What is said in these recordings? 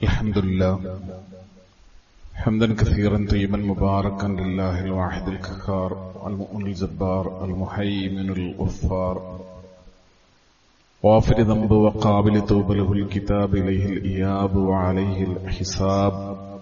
الحمد لله حمدا كثيرا طيبا مباركا لله الواحد الكهار المؤمن الجبار المهيمن الغفار غافر ذنب وقابل توب له الكتاب إليه الإياب وعليه الحساب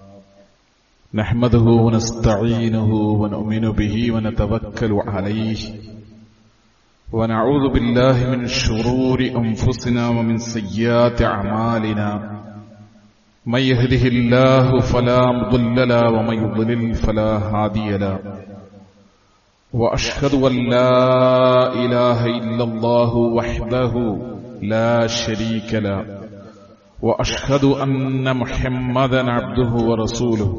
نحمده ونستعينه ونؤمن به ونتوكل عليه ونعوذ بالله من شرور أنفسنا ومن سيئات أعمالنا من يهده الله فلا مضل له ومن يضلل فلا هادي له وأشهد أن لا إله إلا الله وحده لا شريك له وأشهد أن محمدا عبده ورسوله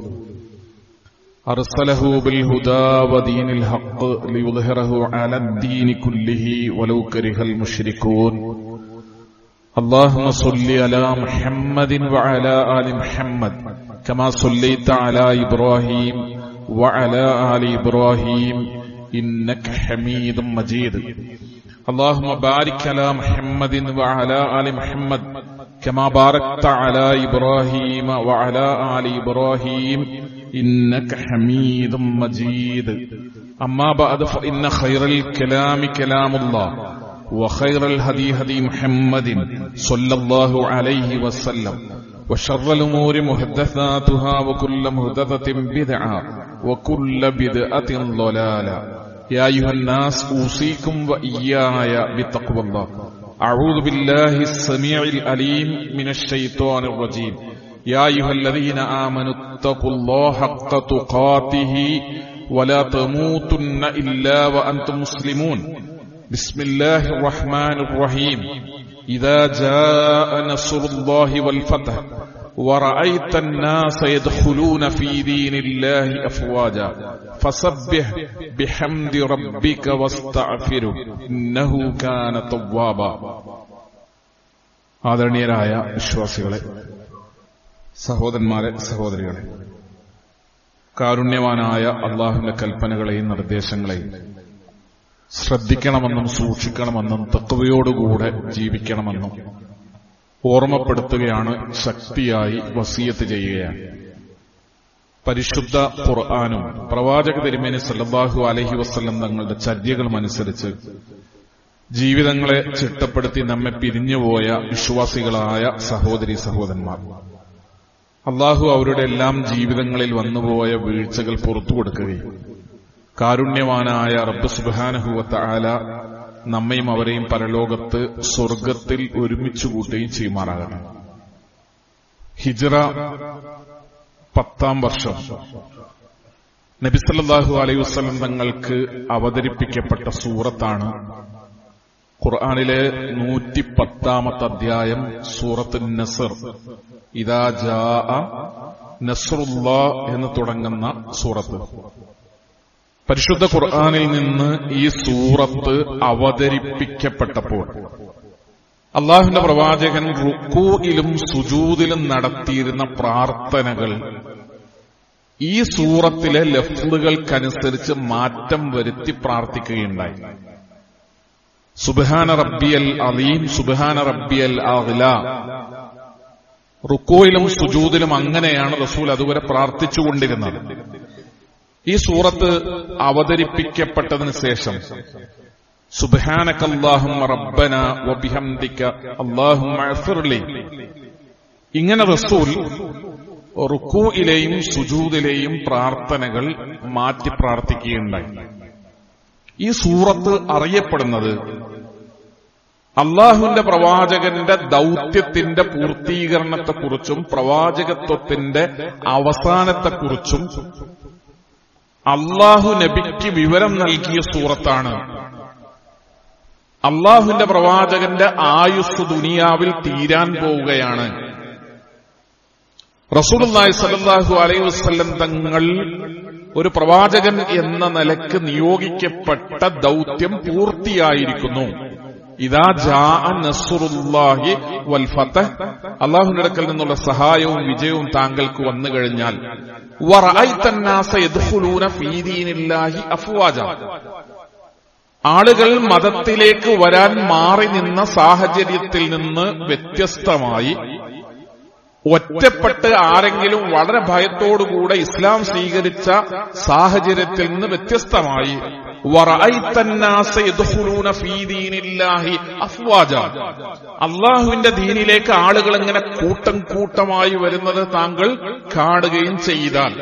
أرسله بالهدى ودين الحق ليظهره على الدين كله ولو كره المشركون اللهم صل على محمد وعلى آل محمد كما صليت على إبراهيم وعلى آل إبراهيم إنك حميد مجيد اللهم بارك على محمد وعلى آل محمد كما باركت على إبراهيم وعلى آل إبراهيم إنك حميد مجيد أما بعد فإن خير الكلام كلام الله وخير الهدي هدي محمد صلى الله عليه وسلم وشر الأمور محدثاتها وكل محدثة بدعة وكل بدعة ضلالة يا أيها الناس أوصيكم وإياي بتقوى الله أعوذ بالله السميع الأليم من الشيطان الرجيم يا أيها الذين آمنوا اتقوا الله حق تقاته ولا تموتن إلا وأنتم مسلمون بسم الله الرحمن الرحيم إذا جاء نصر الله والفتح ورأيت الناس يدخلون في دين الله أفواجا فسبح بحمد ربك واستغفره إنه كان توابا ആദരണീയരായ വിശ്വാസികളെ സഹോദരന്മാരെ സഹോദരികളെ കാരുണ്യവാനായ അള്ളാഹുവിന്റെ കൽപ്പനകളെയും നിർദ്ദേശങ്ങളെയും ശ്രദ്ധിക്കണമെന്നും സൂക്ഷിക്കണമെന്നും തത്വയോടുകൂടെ ജീവിക്കണമെന്നും ഓർമ്മപ്പെടുത്തുകയാണ് ശക്തിയായി വസീയത്ത് ചെയ്യുകയാണ് പരിശുദ്ധ ഖുർആാനും പ്രവാചക തിരുമേനി സല്ലാഹു അലഹി വസ്ലം തങ്ങളുടെ ചര്യകളും അനുസരിച്ച് ജീവിതങ്ങളെ ചിട്ടപ്പെടുത്തി നമ്മെ പിരിഞ്ഞുപോയ വിശ്വാസികളായ സഹോദരി സഹോദരന്മാർ അള്ളാഹു അവരുടെ എല്ലാം ജീവിതങ്ങളിൽ വന്നുപോയ വീഴ്ചകൾ പുറത്തു കൊടുക്കുകയും കാരുണ്യവാനായ റബ്ബ് സുബാനഹുവത്ത ആല നമ്മയും അവരെയും പരലോകത്ത് സ്വർഗത്തിൽ ഒരുമിച്ച് കൂട്ടുകയും ചെയ്യുമാറാകണം ഹിജറ പത്താം വർഷം നബിസല്ലാഹു അലൈഹി വസ്ലം തങ്ങൾക്ക് അവതരിപ്പിക്കപ്പെട്ട സൂറത്താണ് ഖുർആാനിലെ നൂറ്റി പത്താമത്തെ അധ്യായം സൂറത്ത് നസർ ഇതാ ജാ നസറുല്ല എന്ന് തുടങ്ങുന്ന സൂറത്ത് പരിശുദ്ധ ഖുർആാനിൽ നിന്ന് ഈ സൂറത്ത് അവതരിപ്പിക്കപ്പെട്ടപ്പോൾ അള്ളാഹുവിന്റെ പ്രവാചകൻ റുക്കൂയിലും സുജൂതിലും നടത്തിയിരുന്ന പ്രാർത്ഥനകൾ ഈ സൂറത്തിലെ ലഫ്ലുകൾക്കനുസരിച്ച് മാറ്റം വരുത്തി പ്രാർത്ഥിക്കുകയുണ്ടായി സുബാന റബ്ബിയൽ അലീം സുബാന റബ്ബിയൽ അഹ്ല റുക്കോയിലും സുജൂദിലും അങ്ങനെയാണ് റസൂൽ അതുവരെ പ്രാർത്ഥിച്ചുകൊണ്ടിരുന്നത് ഈ സൂറത്ത് അവതരിപ്പിക്കപ്പെട്ടതിന് ശേഷം സുബാനക അള്ളാഹും റബ്ബന വബിഹംദിക അള്ളാഹും ഇങ്ങനെ റസൂൽ റുക്കൂയിലെയും സുജൂദിലെയും പ്രാർത്ഥനകൾ മാറ്റി പ്രാർത്ഥിക്കുകയുണ്ടായി ഈ സൂറത്ത് അറിയപ്പെടുന്നത് അള്ളാഹുവിന്റെ പ്രവാചകന്റെ ദൗത്യത്തിന്റെ പൂർത്തീകരണത്തെക്കുറിച്ചും പ്രവാചകത്വത്തിന്റെ അവസാനത്തെക്കുറിച്ചും അള്ളാഹു നബിക്ക് വിവരം നൽകിയ സൂറത്താണ് അള്ളാഹുവിന്റെ പ്രവാചകന്റെ ആയുസ് ദുനിയാവിൽ തീരാൻ പോവുകയാണ് റസൂലുള്ളാഹി സല്ലല്ലാഹു അലൈഹി വസല്ലം തങ്ങൾ ഒരു പ്രവാചകൻ എന്ന നിലക്ക് നിയോഗിക്കപ്പെട്ട ദൗത്യം പൂർത്തിയായിരിക്കുന്നു ഇതാ ജാ നസുറുല്ലാഹി വൽ ഫതഹ് അള്ളാഹുവിന്റെ അടുക്കൽ നിന്നുള്ള സഹായവും വിജയവും താങ്കൾക്ക് വന്നു കഴിഞ്ഞാൽ ആളുകൾ മതത്തിലേക്ക് വരാൻ മാറി നിന്ന സാഹചര്യത്തിൽ നിന്ന് വ്യത്യസ്തമായി ഒറ്റപ്പെട്ട് ആരെങ്കിലും വളരെ ഭയത്തോടുകൂടെ ഇസ്ലാം സ്വീകരിച്ച സാഹചര്യത്തിൽ നിന്ന് വ്യത്യസ്തമായി വറഅയ്ത النَّاسَ يَدْخُلُونَ فِي دِينِ اللَّهِ أَفْوَاجًا അള്ളാഹുവിന്റെ ദീനിലേക്ക് ആളുകൾ ഇങ്ങനെ കൂട്ടം കൂട്ടമായി വരുന്നത് താങ്കൾ കാണുകയും ചെയ്താൽ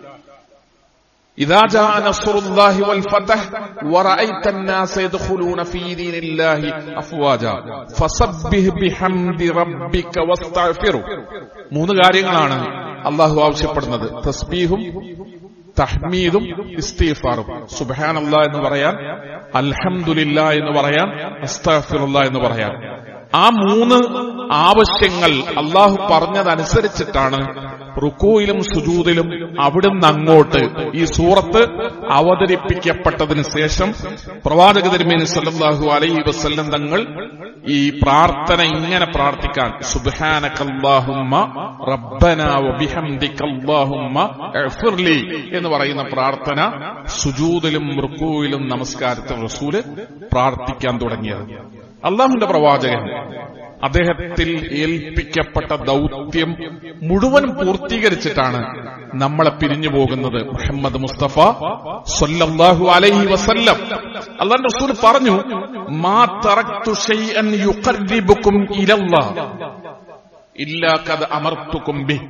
إذا جاء نصر الله والفتح ورأيت الناس يدخلون في دين الله أفواجا فسبح بحمد ربك واستغفره മൂന്ന് കാര്യങ്ങളാണ് അള്ളാഹു ആവശ്യപ്പെടുന്നത് തസ്ബീഹും തഹ്മീദും ഇസ്തീഫാറും സുബാനല്ല എന്ന് പറയാൻ അൽഹംദുലില്ല എന്ന് പറയാൻ അസ്തഫിറുല്ല എന്ന് പറയാൻ ആ മൂന്ന് ആവശ്യങ്ങൾ അള്ളാഹു പറഞ്ഞതനുസരിച്ചിട്ടാണ് റുക്കോയിലും സുജൂദിലും അവിടുന്ന് അങ്ങോട്ട് ഈ സൂറത്ത് അവതരിപ്പിക്കപ്പെട്ടതിന് ശേഷം പ്രവാചക തിരുമേനി സല്ലല്ലാഹു അലൈഹി വസല്ലം തങ്ങൾ ഈ പ്രാർത്ഥന ഇങ്ങനെ പ്രാർത്ഥിക്കാൻ സുബ്ഹാനകല്ലാഹുമ്മ റബ്ബന വബിഹംദികല്ലാഹുമ്മ ഇഗ്ഫിർലി എന്ന് പറയുന്ന പ്രാർത്ഥന സുജൂദിലും റുക്കൂയിലും നമസ്കാരത്തിലും റസൂല് പ്രാർത്ഥിക്കാൻ തുടങ്ങിയത് അള്ളാഹുന്റെ പ്രവാചകൻ അദ്ദേഹത്തിൽ ഏൽപ്പിക്കപ്പെട്ട ദൗത്യം മുഴുവൻ പൂർത്തീകരിച്ചിട്ടാണ് നമ്മളെ പിരിഞ്ഞു പോകുന്നത് മുഹമ്മദ് മുസ്തഫ സല്ലല്ലാഹു അലൈഹി വസല്ലം അള്ളാഹ് റസൂൽ പറഞ്ഞു മാ തറക്തു ഷൈഅൻ യുഖർരിബുക്കും ഇലല്ലാഹ് ഇല്ലാ ഖദ് അമർത്തുക്കും ബി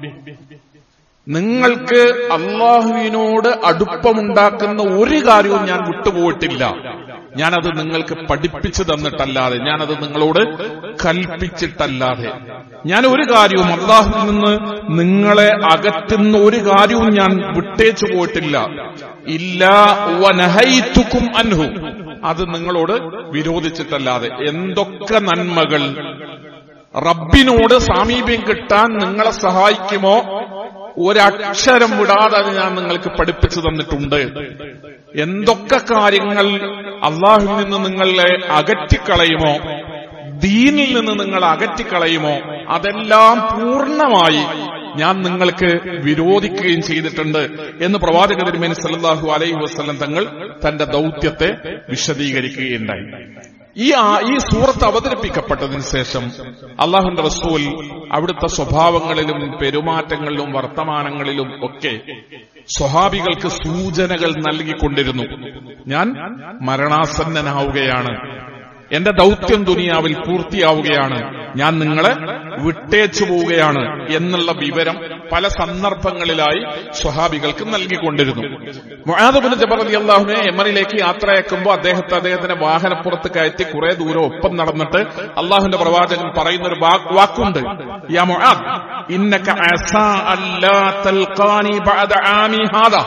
നിങ്ങൾക്ക് അള്ളാഹുവിനോട് അടുപ്പമുണ്ടാക്കുന്ന ഒരു കാര്യവും ഞാൻ വിട്ടുപോയിട്ടില്ല ഞാനത് നിങ്ങൾക്ക് പഠിപ്പിച്ചു തന്നിട്ടല്ലാതെ ഞാനത് നിങ്ങളോട് കൽപ്പിച്ചിട്ടല്ലാതെ ഞാൻ ഒരു കാര്യവും അള്ളാഹുവിൽ നിന്ന് നിങ്ങളെ അകറ്റുന്ന ഒരു കാര്യവും ഞാൻ വിട്ടേച്ചു പോയിട്ടില്ല ഇല്ലാ വനഹൈത്തുക്കും അൻഹു അത് നിങ്ങളോട് വിരോധിച്ചിട്ടല്ലാതെ എന്തൊക്കെ നന്മകൾ റബ്ബിനോട് സാമീപ്യം കിട്ടാൻ നിങ്ങളെ സഹായിക്കുമോ ഒരക്ഷരം വിടാതെ അത് ഞാൻ നിങ്ങൾക്ക് പഠിപ്പിച്ചു തന്നിട്ടുണ്ട് എന്തൊക്കെ കാര്യങ്ങൾ അള്ളാഹുവിൽ നിന്ന് നിങ്ങളെ അകറ്റിക്കളയുമോ ദീനിൽ നിന്ന് നിങ്ങൾ അകറ്റിക്കളയുമോ അതെല്ലാം പൂർണ്ണമായി ഞാൻ നിങ്ങൾക്ക് വിരോധിക്കുകയും ചെയ്തിട്ടുണ്ട് എന്ന് പ്രവാചക തിരുമേനി സല്ലല്ലാഹു അലൈഹി വസല്ലം തങ്ങൾ തന്റെ ദൗത്യത്തെ വിശദീകരിക്കുകയുണ്ടായി ഈ ആ- ഈ സൂറത്ത് അവതരിപ്പിക്കപ്പെട്ടതിന് ശേഷം അള്ളാഹുന്റെ റസൂൽ അവിടുത്തെ സ്വഭാവങ്ങളിലും പെരുമാറ്റങ്ങളിലും വർത്തമാനങ്ങളിലും ഒക്കെ സ്വഹാബികൾക്ക് സൂചനകൾ നൽകിക്കൊണ്ടിരുന്നു ഞാൻ മരണാസന്നനാവുകയാണ് എന്റെ ദൗത്യം ദുനിയാവിൽ പൂർത്തിയാവുകയാണ് ഞാൻ നിങ്ങളെ വിട്ടേച്ചു പോവുകയാണ് എന്നുള്ള വിവരം പല സന്ദർഭങ്ങളിലായി സ്വഹാബികൾക്ക് നൽകിക്കൊണ്ടിരുന്നു മുആദബിന് ജബർ അലി അള്ളാഹുനെ യമനിലേക്ക് യാത്രയാക്കുമ്പോൾ അദ്ദേഹത്തെ അദ്ദേഹത്തിന്റെ വാഹനപ്പുറത്ത് കയറ്റി കുറെ ദൂരം ഒപ്പം നടന്നിട്ട് അള്ളാഹുന്റെ പ്രവാചകൻ പറയുന്ന ഒരു വാക്ക് വാക്കുണ്ട് യാ മുആദ് ഇന്നക അസാ അല്ലാ തൽഖാനി ബഅദ ആമി ഹാദാ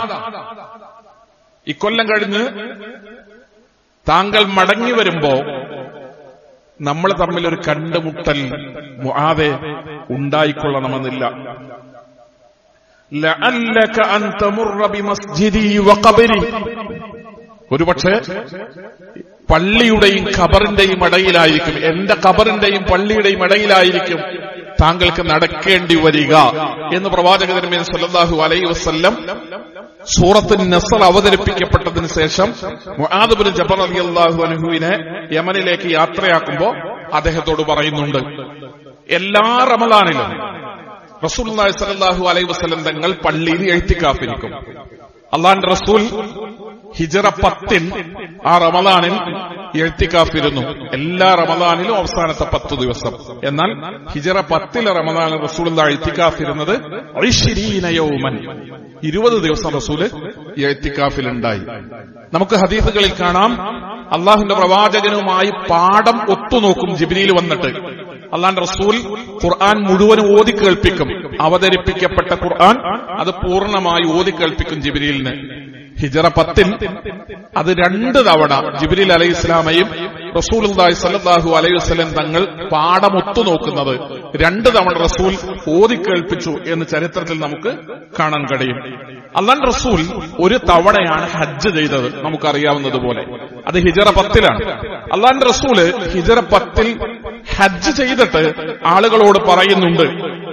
ഇക്കൊല്ലം കഴിഞ്ഞ് താങ്കൾ മടങ്ങി വരുമ്പോ നമ്മൾ തമ്മിൽ ഒരു കണ്ടുമുട്ടൽ മുആദെ ഉണ്ടായിക്കൊള്ളണമെന്നില്ല ലഅല്ലക അൻ തമുറ ബിമസ്ജിദി വഖബരി ഒരുപക്ഷെ പള്ളിയുടെയും ഖബറിന്റെയും ഇടയിലായിരിക്കും എന്റെ ഖബറിന്റെയും പള്ളിയുടെയും ഇടയിലായിരിക്കും താങ്കൾക്ക് നടക്കേണ്ടി വരിക എന്ന് പ്രവാചക തിരുമേനി സല്ലല്ലാഹു അലൈഹി വസല്ലം സൂറത്ത് നസർ അവതരിപ്പിക്കപ്പെട്ടതിന് ശേഷം മുആദ് ബിൻ ജബർ റളിയല്ലാഹു അൻഹുവിനെ യമനിലേക്ക് യാത്രയാക്കുമ്പോ അദ്ദേഹത്തോട് പറയുന്നുണ്ട് എല്ലാ റമദാനിലും റസൂലുള്ളാഹി സ്വല്ലല്ലാഹു അലൈഹി വസല്ലം തങ്ങൾ പള്ളിയിൽ എഴുത്തിക്കാപ്പിരിക്കും അള്ളാന്റെ റസൂൽ ഹിജറ പത്തിൽ ആ റമദാനിൽ എഴുത്തിക്കാഫിരുന്നു എല്ലാ റമദാനിലും അവസാനത്തെ പത്ത് ദിവസം എന്നാൽ ഹിജറ പത്തിലെ റമദാനിൽ റസൂൽ എഴുത്തിക്കാഫിരുന്നത് യൗമൻ ഇരുപത് ദിവസം റസൂല് എഴുത്തിക്കാഫിലുണ്ടായി നമുക്ക് ഹദീസുകളിൽ കാണാം അള്ളാഹുന്റെ പ്രവാചകനുമായി പാഠം ഒത്തുനോക്കും ജിബിനിയിൽ വന്നിട്ട് അള്ളാന്റെ റസൂൽ ഖുർആൻ മുഴുവൻ ഓതി കേൾപ്പിക്കും അവതരിപ്പിക്കപ്പെട്ട ഖുർആൻ അത് പൂർണ്ണമായി ഓതി കേൾപ്പിക്കും ജിബിരിലിന് ഹിജറ പത്തിൽ അത് രണ്ട് തവണ ജിബിരിൽ അലൈഹി ഇസ്ലാമയും റസൂൽ സല്ലാഹു അലൈഹി വസ്ലം തങ്ങൾ പാഠമൊത്തു നോക്കുന്നത് രണ്ട് തവണ റസൂൽ ഓതി കേൾപ്പിച്ചു എന്ന് ചരിത്രത്തിൽ നമുക്ക് കാണാൻ കഴിയും അള്ളാൻ റസൂൽ ഒരു തവണയാണ് ഹജ്ജ് ചെയ്തത് നമുക്കറിയാവുന്നതുപോലെ അത് ഹിജറ പത്തിലാണ് അള്ളാൻ റസൂല് ഹിജറ പത്തിൽ ഹജ്ജ് ചെയ്തിട്ട് ആളുകളോട് പറയുന്നുണ്ട്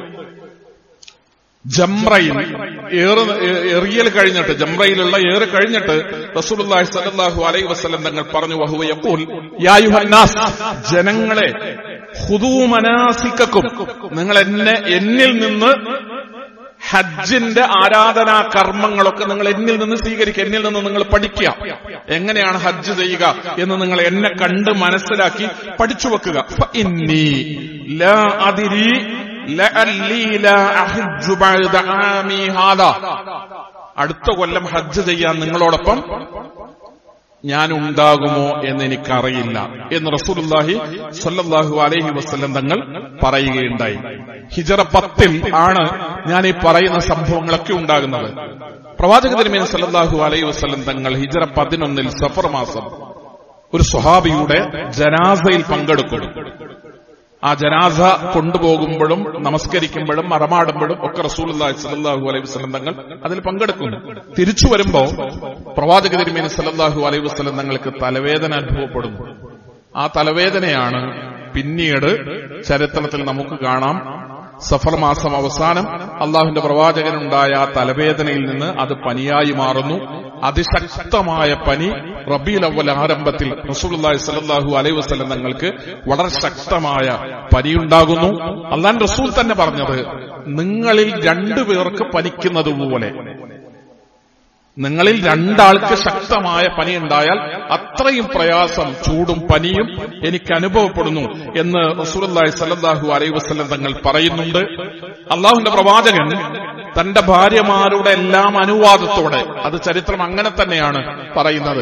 ജംറയിൽ ഏറ് എറിയൽ കഴിഞ്ഞിട്ട് ജംറയിലുള്ള ഏറ് കഴിഞ്ഞിട്ട് റസൂലുള്ളാഹി സ്വല്ലല്ലാഹു അലൈഹി വസല്ലം തങ്ങൾ പറഞ്ഞു വഹുവ യഖൂൽ യാ യുഹന്നാസ് ജനങ്ങളെ ഹുദൂ മനാസിക്കും നിങ്ങൾ എന്നെ എന്നിൽ നിന്ന് ഹജ്ജിന്റെ ആരാധനാ കർമ്മങ്ങളൊക്കെ നിങ്ങൾ എന്നിൽ നിന്ന് സ്വീകരിക്കുക എന്നിൽ നിന്ന് നിങ്ങൾ പഠിക്കുക എങ്ങനെയാണ് ഹജ്ജ് ചെയ്യുക എന്ന് നിങ്ങൾ എന്നെ കണ്ട് മനസ്സിലാക്കി പഠിച്ചു വെക്കുക ഫ ഇന്നി ലാ അദിരി ലഅല്ലി ലാ അഹജ്ജു ബഅദ ആമി ഹാദാ അടുത്ത കൊല്ലം ഹജ്ജ് ചെയ്യാൻ നിങ്ങളോടൊപ്പം ഞാൻ ഉണ്ടാകുമോ എന്ന് എനിക്കറിയില്ല എന്ന് റസൂലുല്ലാഹി സ്വല്ലല്ലാഹു അലൈഹി വസല്ലം തങ്ങൾ പറയുകയുണ്ടായി ഹിജറ പത്തിൽ ആണ് ഞാൻ ഈ പറയുന്ന സംഭവങ്ങളൊക്കെ ഉണ്ടാകുന്നത് പ്രവാചക തിരുമേനി സല്ലല്ലാഹു അലൈഹി വസല്ലം തങ്ങൾ ഹിജറ പതിനൊന്നിൽ സഫർ മാസം ഒരു സ്വഹാബിയുടെ ജനാസയിൽ പങ്കെടുക്കും ആ ജനാസ കൊണ്ടുപോകുമ്പോഴും നമസ്കരിക്കുമ്പോഴും മറമാടുമ്പോഴും ഒക്കെ റസൂൽ സല്ലാഹു അലൈഹി വസ്ലം തങ്ങൾ അതിൽ പങ്കെടുക്കുന്നു തിരിച്ചു വരുമ്പോ പ്രവാചക തിരുമേനി സല്ലാഹു അലൈഹി വസ്ലം തങ്ങൾക്ക് തലവേദന അനുഭവപ്പെടുന്നു ആ തലവേദനയാണ് പിന്നീട് ചരിത്രത്തിൽ നമുക്ക് കാണാം സഫർ മാസം അവസാനം അള്ളാഹുവിന്റെ പ്രവാചകനുണ്ടായ ആ തലവേദനയിൽ നിന്ന് അത് പനിയായി മാറുന്നു അതിശക്തമായ പനി റബീൽ അവൽ ആരംഭത്തിൽ റസൂലി സലാഹു അലൈഹി വസ്ലം തങ്ങൾക്ക് വളരെ ശക്തമായ പനിയുണ്ടാകുന്നു അള്ളാൻ റസൂൽ തന്നെ പറഞ്ഞത് നിങ്ങളിൽ രണ്ടു പേർക്ക് പനിക്കുന്നത് പോലെ നിങ്ങളിൽ രണ്ടാൾക്ക് ശക്തമായ പനി ഉണ്ടായാൽ അത്രയും പ്രയാസം ചൂടും പനിയും എനിക്ക് അനുഭവപ്പെടുന്നു എന്ന് റസൂലി സല്ലാഹു അലൈഹി വസ്ലം തങ്ങൾ പറയുന്നുണ്ട് അള്ളാഹുന്റെ പ്രവാചകൻ തന്റെ ഭാര്യമാരുടെ എല്ലാം അനുവാദത്തോടെ അത് ചരിത്രം അങ്ങനെ തന്നെയാണ് പറയുന്നത്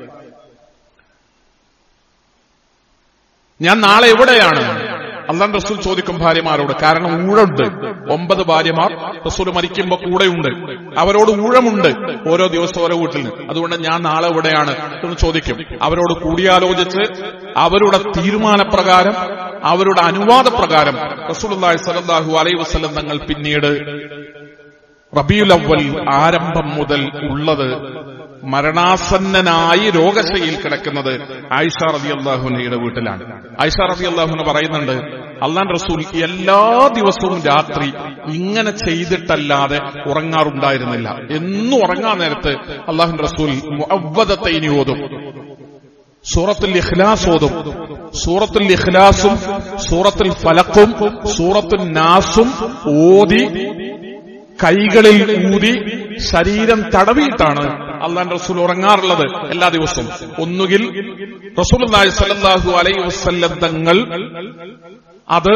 ഞാൻ നാളെ എവിടെയാണ് അള്ളാൻ റസൂൽ ചോദിക്കും ഭാര്യമാരോട് കാരണം ഊഴുണ്ട് ഒമ്പത് ഭാര്യമാർ റസൂൽ മരിക്കുമ്പോ കൂടെയുണ്ട് അവരോട് ഊഴമുണ്ട് ഓരോ ദിവസം ഓരോ വീട്ടിൽ അതുകൊണ്ട് ഞാൻ നാളെ എവിടെയാണ് എന്ന് ചോദിക്കും അവരോട് കൂടിയാലോചിച്ച് അവരുടെ തീരുമാനപ്രകാരം അവരുടെ അനുവാദപ്രകാരം റസൂൽ സലല്ലാഹു അലൈ വസ്ലം തങ്ങൾ പിന്നീട് റബിയുൽ അവൽ ആരംഭം മുതൽ ഉള്ളത് മരണാസന്നനായി രോഗശയിൽ കിടക്കുന്നത് ആയിഷ റബി അള്ളാഹുനയുടെ വീട്ടിലാണ് ആയിഷ റബി അള്ളാഹുന പറയുന്നുണ്ട് അള്ളാൻ റസൂൽ എല്ലാ ദിവസവും രാത്രി ഇങ്ങനെ ചെയ്തിട്ടല്ലാതെ ഉറങ്ങാറുണ്ടായിരുന്നില്ല എന്നും ഉറങ്ങാൻ നേരത്ത് അള്ളാഹുൻ റസൂൽ മുഅവ്വദത്തെ ഇനി ഓതും സൂറത്തുൽ ഇഖ്ലാസ് ഓതും സൂറത്തുൽ ഇഖ്ലാസും സൂറത്തുൽ ഫലക്കും സൂറത്തുൽ നാസും ഓതി കൈകളിൽ ഊതി ശരീരം തടവിയിട്ടാണ് അള്ളാൻ റസൂൽ ഉറങ്ങാറുള്ളത് എല്ലാ ദിവസവും ഒന്നുകിൽ റസൂൽ സലല്ലാഹു അലൈ വസ്ല്ലം തങ്ങൾ അത്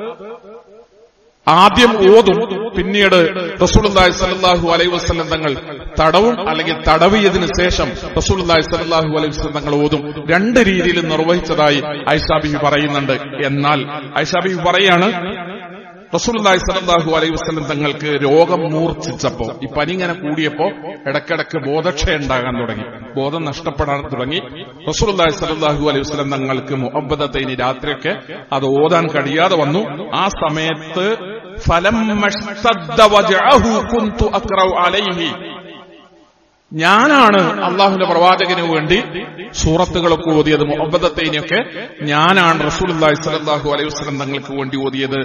ആദ്യം ഓതും പിന്നീട് റസൂലുല്ലാഹി സല്ലല്ലാഹു അലൈഹി വസല്ലം തങ്ങൾ തടവും അല്ലെങ്കിൽ തടവിയതിനു ശേഷം റസൂലുല്ലാഹി സല്ലല്ലാഹു അലൈഹി വസല്ലം തങ്ങൾ ഓതും രണ്ട് രീതിയിൽ നിർവഹിച്ചതായി ഐഷാബി പറയുന്നുണ്ട് എന്നാൽ ഐഷാബി പറയാണ് റസൂലുള്ളാഹി സ്വല്ലല്ലാഹു അലൈഹി വസല്ലം തങ്ങൾക്ക് രോഗം മൂർച്ഛിച്ചപ്പോ ഈ പനി ഇങ്ങനെ കൂടിയപ്പോ ഇടക്കിടക്ക് ബോധക്ഷയം ഉണ്ടാകാൻ തുടങ്ങി ബോധം നഷ്ടപ്പെടാൻ തുടങ്ങി റസൂലുള്ളാഹി സ്വല്ലല്ലാഹു അലൈഹി വസല്ലം തങ്ങൾക്ക് മുഹബ്ബത്തൈനി രാത്രിയൊക്കെ അത് ഓതാൻ കഴിയാതെ വന്നു ആ സമയത്ത് ഫലം അലൈഹി ഞാനാണ് അള്ളാഹുന്റെ പ്രവാചകന് വേണ്ടി സൂറത്തുകളൊക്കെ ഓതിയത് മുഹബത്തൈനെയൊക്കെ ഞാനാണ് റസൂൽ സലാഹു അലൈഹി വസ്ലം തങ്ങൾക്ക് വേണ്ടി ഓതിയത്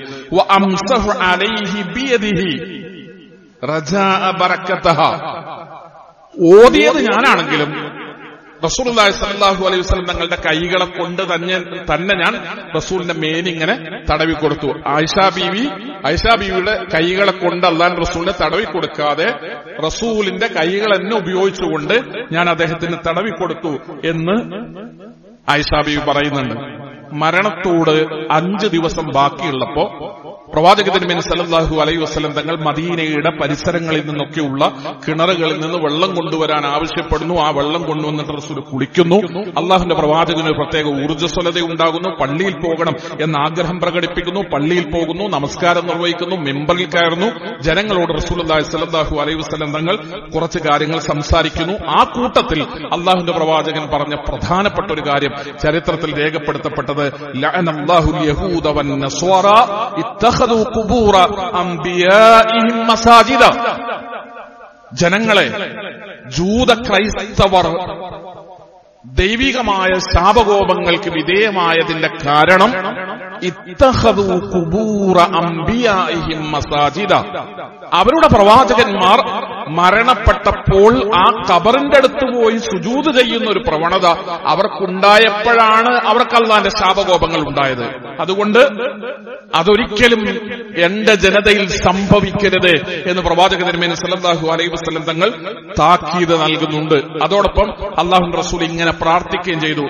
ഓതിയത് ഞാനാണെങ്കിലും റസൂൽല്ലാഹി സല്ലാഹു അലൈഹി വസ്ലം തങ്ങളുടെ കൈകളെ കൊണ്ട് തന്നെ തന്നെ ഞാൻ റസൂലിന്റെ മേനിങ്ങനെ തടവി കൊടുത്തു ആയിഷാ ബീവി ആയിഷാ ബീവിയുടെ കൈകളെ കൊണ്ട് അള്ളാൻ റസൂലിനെ തടവി കൊടുക്കാതെ റസൂലിന്റെ കൈകൾ എന്നെ ഉപയോഗിച്ചുകൊണ്ട് ഞാൻ അദ്ദേഹത്തിന് തടവി കൊടുത്തു എന്ന് ആയിഷാ ബീവി പറയുന്നുണ്ട് മരണത്തോട് അഞ്ച് ദിവസം ബാക്കിയുള്ളപ്പോ പ്രവാചക തിരുമേനി സല്ലല്ലാഹു അലൈഹി വസ്ലം തങ്ങൾ മദീനയുടെ പരിസരങ്ങളിൽ നിന്നൊക്കെയുള്ള കിണറുകളിൽ നിന്ന് വെള്ളം കൊണ്ടുവരാൻ ആവശ്യപ്പെടുന്നു ആ വെള്ളം കൊണ്ടുവന്നിട്ട് റസൂൽ കുളിക്കുന്നു അള്ളാഹുന്റെ പ്രവാചകന് ഒരു പ്രത്യേക ഊർജ്ജസ്വലത ഉണ്ടാകുന്നു പള്ളിയിൽ പോകണം എന്ന ആഗ്രഹം പ്രകടിപ്പിക്കുന്നു പള്ളിയിൽ പോകുന്നു നമസ്കാരം നിർവഹിക്കുന്നു മെമ്പറിൽ കയറുന്നു ജനങ്ങളോട് റസൂൽ സല്ലല്ലാഹു അലൈഹി വസ്ലം തങ്ങൾ കുറച്ച് കാര്യങ്ങൾ സംസാരിക്കുന്നു ആ കൂട്ടത്തിൽ അള്ളാഹുന്റെ പ്രവാചകൻ പറഞ്ഞ പ്രധാനപ്പെട്ട ഒരു കാര്യം ചരിത്രത്തിൽ രേഖപ്പെടുത്തപ്പെട്ടത് ലഅനല്ലാഹുൽ യഹൂദ വൻ നസ്വാറ ഇത്തഖദു ഖുബൂറ അംബിയാഇഹിം മസാജിദ ജനങ്ങളെ ജൂത ക്രൈസ്തവർ ദൈവികമായ ശാപകോപങ്ങൾക്ക് വിധേയമായതിന്റെ കാരണം ഇത്തഹദു ഖുബൂറ അംബിയാഇഹിം മസാജിദ അവരുടെ പ്രവാചകന്മാർ മരണപ്പെട്ടപ്പോൾ ആ കബറിന്റെ അടുത്ത് പോയി സുജൂത് ചെയ്യുന്ന ഒരു പ്രവണത അവർക്കുണ്ടായപ്പോഴാണ് അവർക്ക് അള്ളാന്റെ ശാപകോപങ്ങൾ ഉണ്ടായത് അതുകൊണ്ട് അതൊരിക്കലും എന്റെ ജനതയിൽ സംഭവിക്കരുത് എന്ന് പ്രവാചക തിരുമേനി സല്ലല്ലാഹു അലൈഹി വസല്ലം തങ്ങൾ താക്കീത് നൽകുന്നുണ്ട് അതോടൊപ്പം അള്ളാഹു റസൂൽ ഇങ്ങനെ പ്രാർത്ഥിക്കുകയും ചെയ്തു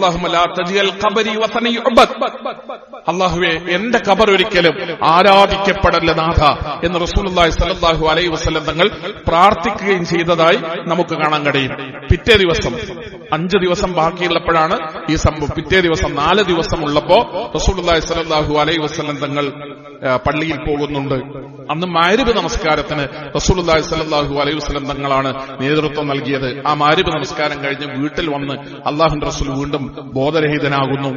അള്ളാഹുവെ എന്റെ കബർ ഒരിക്കലും ആരാധിക്കപ്പെടല്ല നാഥ എന്ന് റസൂലുള്ളാഹി സല്ലല്ലാഹു അലൈഹി വസല്ലം തങ്ങൾ പ്രാർത്ഥിക്കുകയും ചെയ്തതായി നമുക്ക് കാണാൻ കഴിയും പിറ്റേ ദിവസം അഞ്ച് ദിവസം ബാക്കിയുള്ളപ്പോഴാണ് ഈ സംഭവം പിറ്റേ ദിവസം നാല് ദിവസം ഉള്ളപ്പോ റസൂലുള്ളാഹി സ്വല്ലല്ലാഹു അലൈഹി വസല്ലം തങ്ങൾ ആ, പള്ളിയിൽ പോകുന്നുണ്ട് അന്ന് മാരിബ് നമസ്കാരത്തിന് റസൂലുള്ളാഹി സ്വല്ലല്ലാഹു അലൈഹി വസല്ലം തങ്ങളാണ് നേതൃത്വം നൽകിയത് ആ മാരിബ് നമസ്കാരം കഴിഞ്ഞ് വീട്ടിൽ വന്ന് അള്ളാഹുന്റെ റസൂൽ വീണ്ടും ബോധരഹിതനാകുന്നു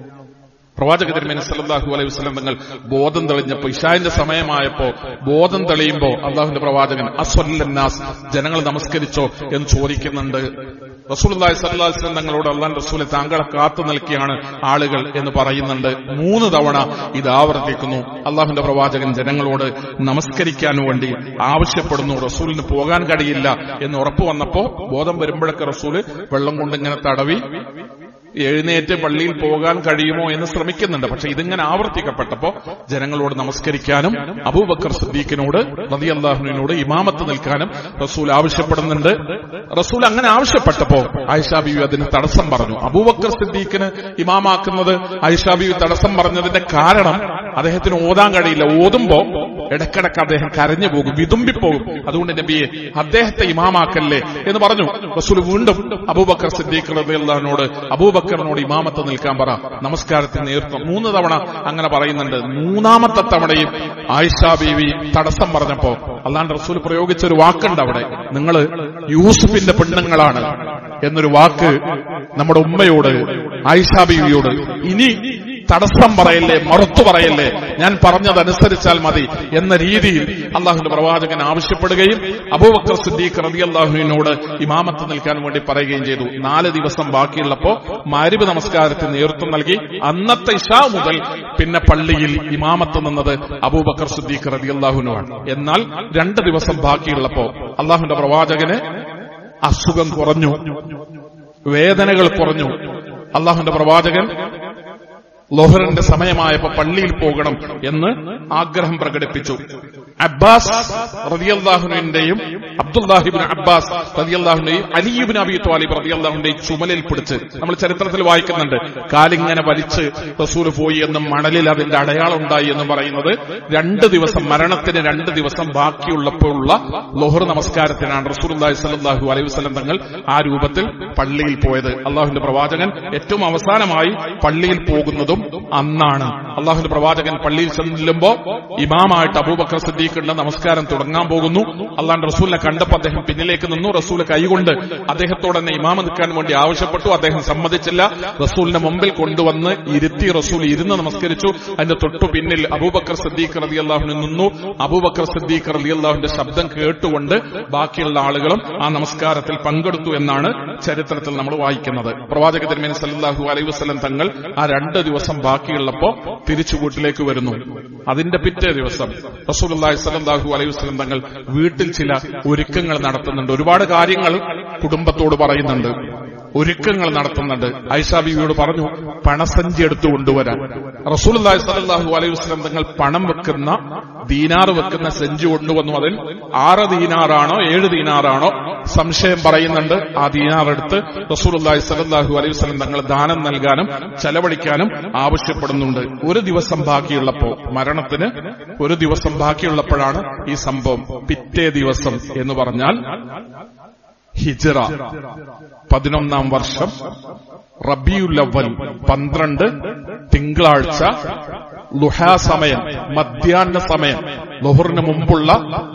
പ്രവാചക തിരുമേനി സല്ലല്ലാഹു അലൈഹി വസല്ലം തങ്ങൾ ബോധം തെളിഞ്ഞപ്പോ ഇഷാന്റെ സമയമായപ്പോ ബോധം തെളിയുമ്പോ അള്ളാഹുന്റെ പ്രവാചകൻ അസ്വല്ലന്നാസ് ജനങ്ങൾ നമസ്കരിച്ചോ എന്ന് ചോദിക്കുന്നുണ്ട് റസൂലുള്ളാഹി സ്വല്ലല്ലാഹു അലൈഹി വസല്ലം തങ്ങളോട് അള്ളാഹ് റസൂലെ താങ്കളെ കാത്തു നിൽക്കുകയാണ് ആളുകൾ എന്ന് പറയുന്നുണ്ട് മൂന്ന് തവണ ഇത് ആവർത്തിക്കുന്നു അള്ളാഹുന്റെ പ്രവാചകൻ ജനങ്ങളോട് നമസ്കരിക്കാൻ വേണ്ടി ആവശ്യപ്പെടുന്നു റസൂലിന് പോകാൻ കഴിയില്ല എന്ന് ഉറപ്പ് വന്നപ്പോ ബോധം വരുമ്പോഴൊക്കെ റസൂല് വെള്ളം കൊണ്ട് ഇങ്ങനെ തടവി എഴുന്നേറ്റ് പള്ളിയിൽ പോകാൻ കഴിയുമോ എന്ന് ശ്രമിക്കുന്നുണ്ട് പക്ഷെ ഇതിങ്ങനെ ആവർത്തിക്കപ്പെട്ടപ്പോ ജനങ്ങളോട് നമസ്കരിക്കാനും അബൂബക്കർ സിദ്ദീഖിനോട് റതി അള്ളാഹുവിനോട് ഇമാമത്ത് നിൽക്കാനും റസൂൽ ആവശ്യപ്പെടുന്നുണ്ട് റസൂൽ അങ്ങനെ ആവശ്യപ്പെട്ടപ്പോ ആയിഷാ ബീവി അതിന് തടസ്സം പറഞ്ഞു അബൂബക്കർ സിദ്ദീഖിന് ഇമാമാക്കുന്നത് ആയിഷാ ബീവി തടസ്സം പറഞ്ഞതിന്റെ കാരണം അദ്ദേഹത്തിന് ഓതാൻ കഴിയില്ല ഓതുമ്പോ ഇടക്കിടക്ക് അദ്ദേഹം കരഞ്ഞു പോകും വിതുമ്പിപ്പോകും അതുകൊണ്ട് നബിയെ അദ്ദേഹത്തെ ഇമാമാക്കല്ലേ എന്ന് പറഞ്ഞു റസൂൽ വീണ്ടും അബൂബക്കർ സിദ്ദീഖ് റളിയല്ലാഹുവിനോട് അബൂബക്കറിനോട് ഇമാമത്ത് നിൽക്കാൻ പറ നമസ്കാരത്തിന് നേതൃത്വം മൂന്ന് തവണ അങ്ങനെ പറയുന്നുണ്ട് മൂന്നാമത്തെ തവണയും ആയിഷാ ബീവി തടസ്സം പറഞ്ഞപ്പോ അല്ലാണ്ട് റസൂൽ പ്രയോഗിച്ച ഒരു വാക്കുണ്ട് അവിടെ നിങ്ങൾ യൂസുഫിന്റെ പെണ്ണുങ്ങളാണ് എന്നൊരു വാക്ക് നമ്മുടെ ഉമ്മയോട് ആയിഷാ ബീവിയോട് ഇനി തടസ്സം പറയല്ലേ മറുത്തു പറയല്ലേ ഞാൻ പറഞ്ഞതനുസരിച്ചാൽ മതി എന്ന രീതിയിൽ അള്ളാഹുന്റെ പ്രവാചകൻ ആവശ്യപ്പെടുകയും അബൂബക്കർ സിദ്ദീഖ് റബി അള്ളാഹുവിനോട് ഇമാമത്ത് നിൽക്കാൻ വേണ്ടി പറയുകയും ചെയ്തു നാല് ദിവസം ബാക്കിയുള്ളപ്പോ മാരിബ് നമസ്കാരത്തിന് നേതൃത്വം നൽകി അന്നത്തെ ഇഷാ മുതൽ പിന്നെ പള്ളിയിൽ ഇമാമത്ത് നിന്നത് അബൂബക്കർ സിദ്ദീഖ് റബി അള്ളാഹുനുമാണ് എന്നാൽ രണ്ട് ദിവസം ബാക്കിയുള്ളപ്പോ അള്ളാഹുന്റെ പ്രവാചകന് അസുഖം കുറഞ്ഞു വേദനകൾ കുറഞ്ഞു അള്ളാഹുന്റെ പ്രവാചകൻ ലോഹറിന്റെ സമയമായപ്പോ പള്ളിയിൽ പോകണം എന്ന് ആഗ്രഹം പ്രകടിപ്പിച്ചു അബ്ബാസ് റതിയല്ലാഹുവിന്റെയും അബ്ദുല്ലാഹിബിൻ അബ്ബാസ് റതിയല്ലാഹുവിന്റെയും അലിയുബിൻ അബി ത്വാലിബ് റതിയല്ലാഹുവിന്റെയും ചുമലിൽ പിടിച്ച് നമ്മൾ ചരിത്രത്തിൽ വായിക്കുന്നുണ്ട് കാലിങ്ങനെ വലിച്ച് റസൂൽ പോയി എന്നും മണലിൽ അതിന്റെ അടയാളം ഉണ്ടായി എന്ന് പറയുന്നത് രണ്ട് ദിവസം മരണത്തിന് രണ്ട് ദിവസം ബാക്കിയുള്ളപ്പോഴുള്ള ലോഹർ നമസ്കാരത്തിനാണ് റസൂൽ സല്ലാഹു അലൈഹി വസ്ലം തങ്ങൾ ആ രൂപത്തിൽ പള്ളിയിൽ പോയത് അള്ളാഹുവിന്റെ പ്രവാചകൻ ഏറ്റവും അവസാനമായി പള്ളിയിൽ പോകുന്നതും അന്നാണ് അള്ളാഹുവിന്റെ പ്രവാചകൻ പള്ളിയിൽ ചെല്ലുമ്പോ ഇമാമായിട്ട് അബൂബക്കർ സിദ്ദീഖിന്റെ നമസ്കാരം തുടങ്ങാൻ പോകുന്നു അള്ളാഹ് റസൂലിനെ കണ്ടപ്പോ അദ്ദേഹം പിന്നിലേക്ക് നിന്നു റസൂൽ കൈകൊണ്ട് അദ്ദേഹത്തോട് തന്നെ ഇമാമ നിൽക്കാൻ വേണ്ടി ആവശ്യപ്പെട്ടു അദ്ദേഹം സമ്മതിച്ചില്ല റസൂലിന്റെ മുമ്പിൽ കൊണ്ടുവന്ന് ഇരുത്തി റസൂൽ ഇരുന്ന് നമസ്കരിച്ചു അതിന്റെ തൊട്ടു പിന്നിൽ അബൂബക്കർ സിദ്ദീഖ് റതി അള്ളാഹുവിന് നിന്നു അബൂബക്കർ സിദ്ദീഖ് റതി അള്ളാഹുവിന്റെ ശബ്ദം കേട്ടുകൊണ്ട് ബാക്കിയുള്ള ആളുകളും ആ നമസ്കാരത്തിൽ പങ്കെടുത്തു എന്നാണ് ചരിത്രത്തിൽ നമ്മൾ വായിക്കുന്നത് പ്രവാചക തിരുമേനി സല്ലല്ലാഹു അലൈഹി വസല്ലം തങ്ങൾ ആ രണ്ട് ദിവസം ബാക്കിയുള്ളപ്പോ തിരിച്ചു വീട്ടിലേക്ക് വരുന്നു അതിന്റെ പിറ്റേ ദിവസം റസൂലുള്ളാഹി സ്വല്ലല്ലാഹു അലൈഹി വസല്ലം തങ്ങൾ വീട്ടിൽ ചില ഒരുക്കങ്ങൾ നടത്തുന്നുണ്ട് ഒരുപാട് കാര്യങ്ങൾ കുടുംബത്തോട് പറയുന്നുണ്ട് ഒരുക്കങ്ങൾ നടത്തുന്നുണ്ട് ഐഷാ ബീവിയോട് പറഞ്ഞു പണസഞ്ചി എടുത്തു കൊണ്ടുവരാൻ റസൂലുള്ളാഹി സ്വല്ലല്ലാഹു അലൈഹി വസല്ലം തങ്ങൾ പണം വെക്കുന്ന ദീനാർ വെക്കുന്ന സെഞ്ചി കൊണ്ടുവന്നു അതിൽ ആറ് ദീനാറാണോ ഏഴ് ദീനാറാണോ സംശയം പറയുന്നുണ്ട് ആ ദീനാർ എടുത്ത് റസൂലുള്ളാഹി സ്വല്ലല്ലാഹു അലൈഹി വസല്ലം തങ്ങൾ ദാനം നൽകാനും ചെലവഴിക്കാനും ആവശ്യപ്പെടുന്നുണ്ട് ഒരു ദിവസം ബാക്കിയുള്ളപ്പോ മരണത്തിന് ഒരു ദിവസം ബാക്കിയുള്ളപ്പോഴാണ് ഈ സംഭവം പിറ്റേ ദിവസം എന്ന് പറഞ്ഞാൽ ഹിജറ പതിനൊന്നാം വർഷം റബിയുല്ലവൽ പന്ത്രണ്ട് തിങ്കളാഴ്ച ലുഹാ സമയം മധ്യാഹ്ന സമയം ലൊഹറിന് മുമ്പുള്ള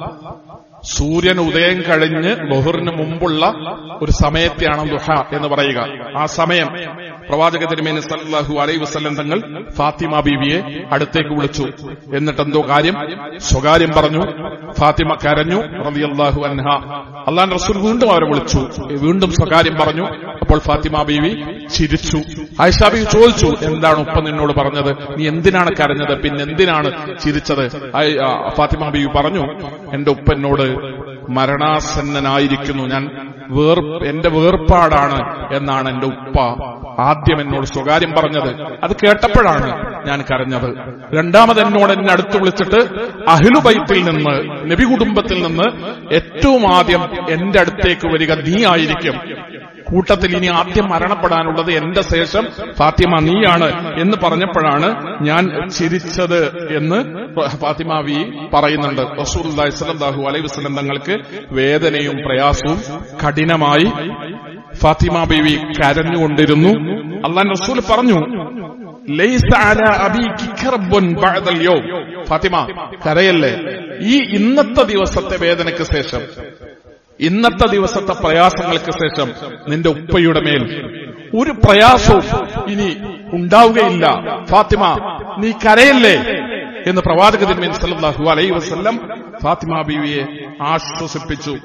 സൂര്യൻ ഉദയം കഴിഞ്ഞ് ലൊഹറിന് മുമ്പുള്ള ഒരു സമയത്തെയാണ് ലുഹ എന്ന് പറയുക ആ സമയം പ്രവാചക തിരുമേനി സല്ലല്ലാഹു അലൈഹി വസല്ലം തങ്ങൾ ഫാത്തിമ ബീവിയെ അടുത്തേക്ക് വിളിച്ചു എന്നിട്ട് എന്തോ കാര്യം സ്വകാര്യം പറഞ്ഞു ഫാത്തിമ കരഞ്ഞു റളിയല്ലാഹു അൻഹ അള്ളാൻ റസൂൽ വീണ്ടും അവരെ വിളിച്ചു വീണ്ടും സ്വകാര്യം പറഞ്ഞു അപ്പോൾ ഫാത്തിമ ബീവി ചിരിച്ചു ആയിഷാ ബീവി ചോദിച്ചു എന്താണ് ഉപ്പ നിന്നോട് പറഞ്ഞത് നീ എന്തിനാണ് കരഞ്ഞത് പിന്നെ എന്തിനാണ് ചിരിച്ചത് ആയി- ആ, ഫാത്തിമ ബീവി പറഞ്ഞു എന്റെ ഉപ്പ എന്നോട് മരണാസന്നനായിരിക്കുന്നു ഞാൻ വേർ എന്റെ വേർപാടാണ് എന്നാണ് എന്റെ ഉപ്പ ആദ്യം എന്നോട് സ്വകാര്യം പറഞ്ഞത് അത് കേട്ടപ്പോഴാണ് ഞാൻ കരഞ്ഞത് രണ്ടാമത് എന്നോട് എന്നെ അടുത്ത് വിളിച്ചിട്ട് അഹിലുബൈത്തിൽ നിന്ന് നബി കുടുംബത്തിൽ നിന്ന് ഏറ്റവും ആദ്യം എന്റെ അടുത്തേക്ക് വരിക നീ ആയിരിക്കും കൂട്ടത്തിൽ ഇനി ആദ്യം മരണപ്പെടാനുള്ളത് എന്റെ ശേഷം ഫാത്തിമ നീയാണ് എന്ന് പറഞ്ഞപ്പോഴാണ് ഞാൻ ചിരിച്ചത് എന്ന് ഫാത്തിമ വി പറയുന്നുണ്ട് റസൂൽ സല്ലല്ലാഹു അലൈഹി വസല്ലം തങ്ങൾക്ക് വേദനയും പ്രയാസവും കഠിനമായി ഫാത്തിമ ബീവി കരഞ്ഞുകൊണ്ടിരുന്നു അള്ളാൻ റസൂൽ പറഞ്ഞു ലൈസ അലാ അബീകി കർബുൻ ബഅദൽ യൗം ഫാത്തിമ കരയല്ലേ ഈ ഇന്നത്തെ ദിവസത്തെ വേദനയ്ക്ക് ശേഷം ഇന്നത്തെ ദിവസത്തെ പ്രയാസങ്ങൾക്ക് ശേഷം നിന്റെ ഉപ്പയുടെ മേൽ ഒരു പ്രയാസവും ഇനി ഉണ്ടാവുകയില്ല ഫാത്തിമ നീ കരയല്ലേ എന്ന് പ്രവാചക തിരുമേൻ സല്ലല്ലാഹു അലൈഹി വസല്ലം ഫാത്തിമ ബീവിയെ ആശ്വസിപ്പിച്ചു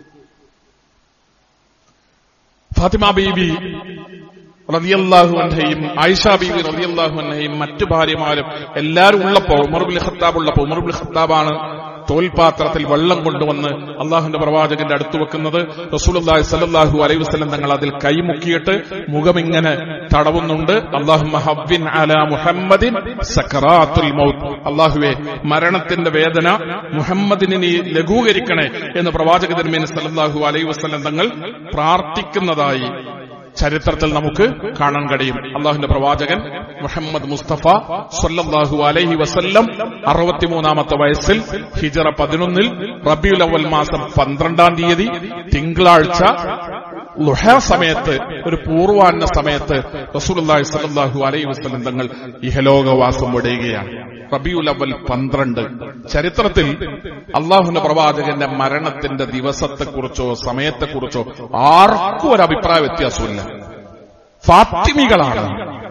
ഫാത്തിമ ബീബി റതിയല്ലാഹു അൻഹയും ആയിഷ ബീബി റതിയല്ലാഹു അൻഹയും മറ്റു ഭാര്യമാരും എല്ലാവരും ഉള്ളപ്പോ ഉമർബുൽ ഖത്താബ് ഉള്ളപ്പോ ഉമർബുൽ ഖത്താബാണ് തോൽപാത്രത്തിൽ വെള്ളം കൊണ്ടുവന്ന് അള്ളാഹുന്റെ പ്രവാചകന്റെ അടുത്ത് വെക്കുന്നത് റസൂലുള്ളാഹി സല്ലല്ലാഹു അലൈഹി വസല്ലം തങ്ങൾ അതിൽ കൈമുക്കിയിട്ട് മുഖമിങ്ങനെ തടവുന്നുണ്ട് അള്ളാഹു ഹബ്ബിൻ അലാ മുഹമ്മദിൻ സക്കറാത്തുൽ മൗത്ത് അള്ളാഹുവെ മരണത്തിന്റെ വേദന മുഹമ്മദിനെ നീ ലഘൂകരിക്കണേ എന്ന് പ്രവാചക തിരുമേനി സല്ലല്ലാഹു അലൈഹി വസല്ലം തങ്ങൾ പ്രാർത്ഥിക്കുന്നതായി ചരിത്രത്തിൽ നമുക്ക് കാണാൻ കഴിയും അള്ളാഹുന്റെ പ്രവാചകൻ മുഹമ്മദ് മുസ്തഫ സല്ലല്ലാഹു അലൈഹി വസല്ലം അറുപത്തിമൂന്നാമത്തെ വയസ്സിൽ ഹിജറ പതിനൊന്നിൽ റബിയുൽ അവൽ മാസം പന്ത്രണ്ടാം തീയതി തിങ്കളാഴ്ച ലുഹ സമയത്ത് ഒരു പൂർവാന്ന സമയത്ത് റസൂലുള്ളാഹി സ്വല്ലല്ലാഹു അലൈഹി വസല്ലം തങ്ങൾ ഇഹലോകവാസം വിടുകയാണ് റബിയുൽ അവൽ പന്ത്രണ്ട് ചരിത്രത്തിൽ അള്ളാഹുന്റെ പ്രവാചകന്റെ മരണത്തിന്റെ ദിവസത്തെക്കുറിച്ചോ സമയത്തെക്കുറിച്ചോ ആർക്കും ഒരു അഭിപ്രായ വ്യത്യാസമില്ല ഫാത്തിമികളാണ്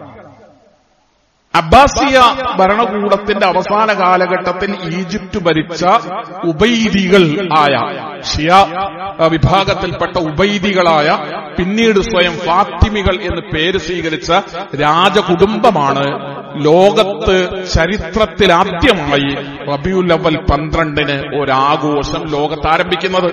അബ്ബാസിയ ഭരണകൂടത്തിന്റെ അവസാന കാലഘട്ടത്തിൽ ഈജിപ്ത് ഭരിച്ച ഉബൈദികൾ ആയ ഷിയ വിഭാഗത്തിൽപ്പെട്ട ഉബൈദികളായ പിന്നീട് സ്വയം ഫാത്തിമികൾ എന്ന് പേര് സ്വീകരിച്ച രാജകുടുംബമാണ് ലോകത്ത് ചരിത്രത്തിൽ ആദ്യമായി റബിയുൽ അവൽ പന്ത്രണ്ടിന് ഒരാഘോഷം ലോകത്ത് ആരംഭിക്കുന്നത്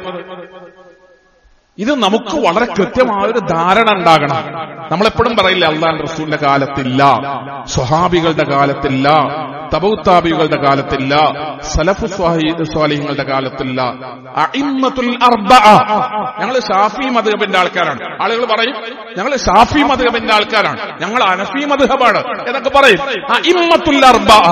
ഇത് നമുക്ക് വളരെ കൃത്യമായ ഒരു ധാരണ ഉണ്ടാകണം നമ്മളെപ്പോഴും പറയില്ല അള്ളാൻ റസൂലിന്റെ കാലത്തില്ല സ്വഹാബികളുടെ കാലത്തില്ല തബൌത്താബികളുടെ കാലത്തില്ല സലഫു സ്വാലിഹങ്ങളുടെ കാലത്തില്ല അഇമ്മത്തുൽ അർബഅ ഞങ്ങൾ ഷാഫി മദ്ഹബിന്റെ ആൾക്കാരാണ് ആളുകൾ പറയും ഞങ്ങൾ ഷാഫി മദ്ഹബിന്റെ ആൾക്കാരാണ് ഞങ്ങൾ അനഫി മദ്ഹബാണ് എന്നൊക്കെ പറയും അഇമ്മത്തുൽ അർബഅ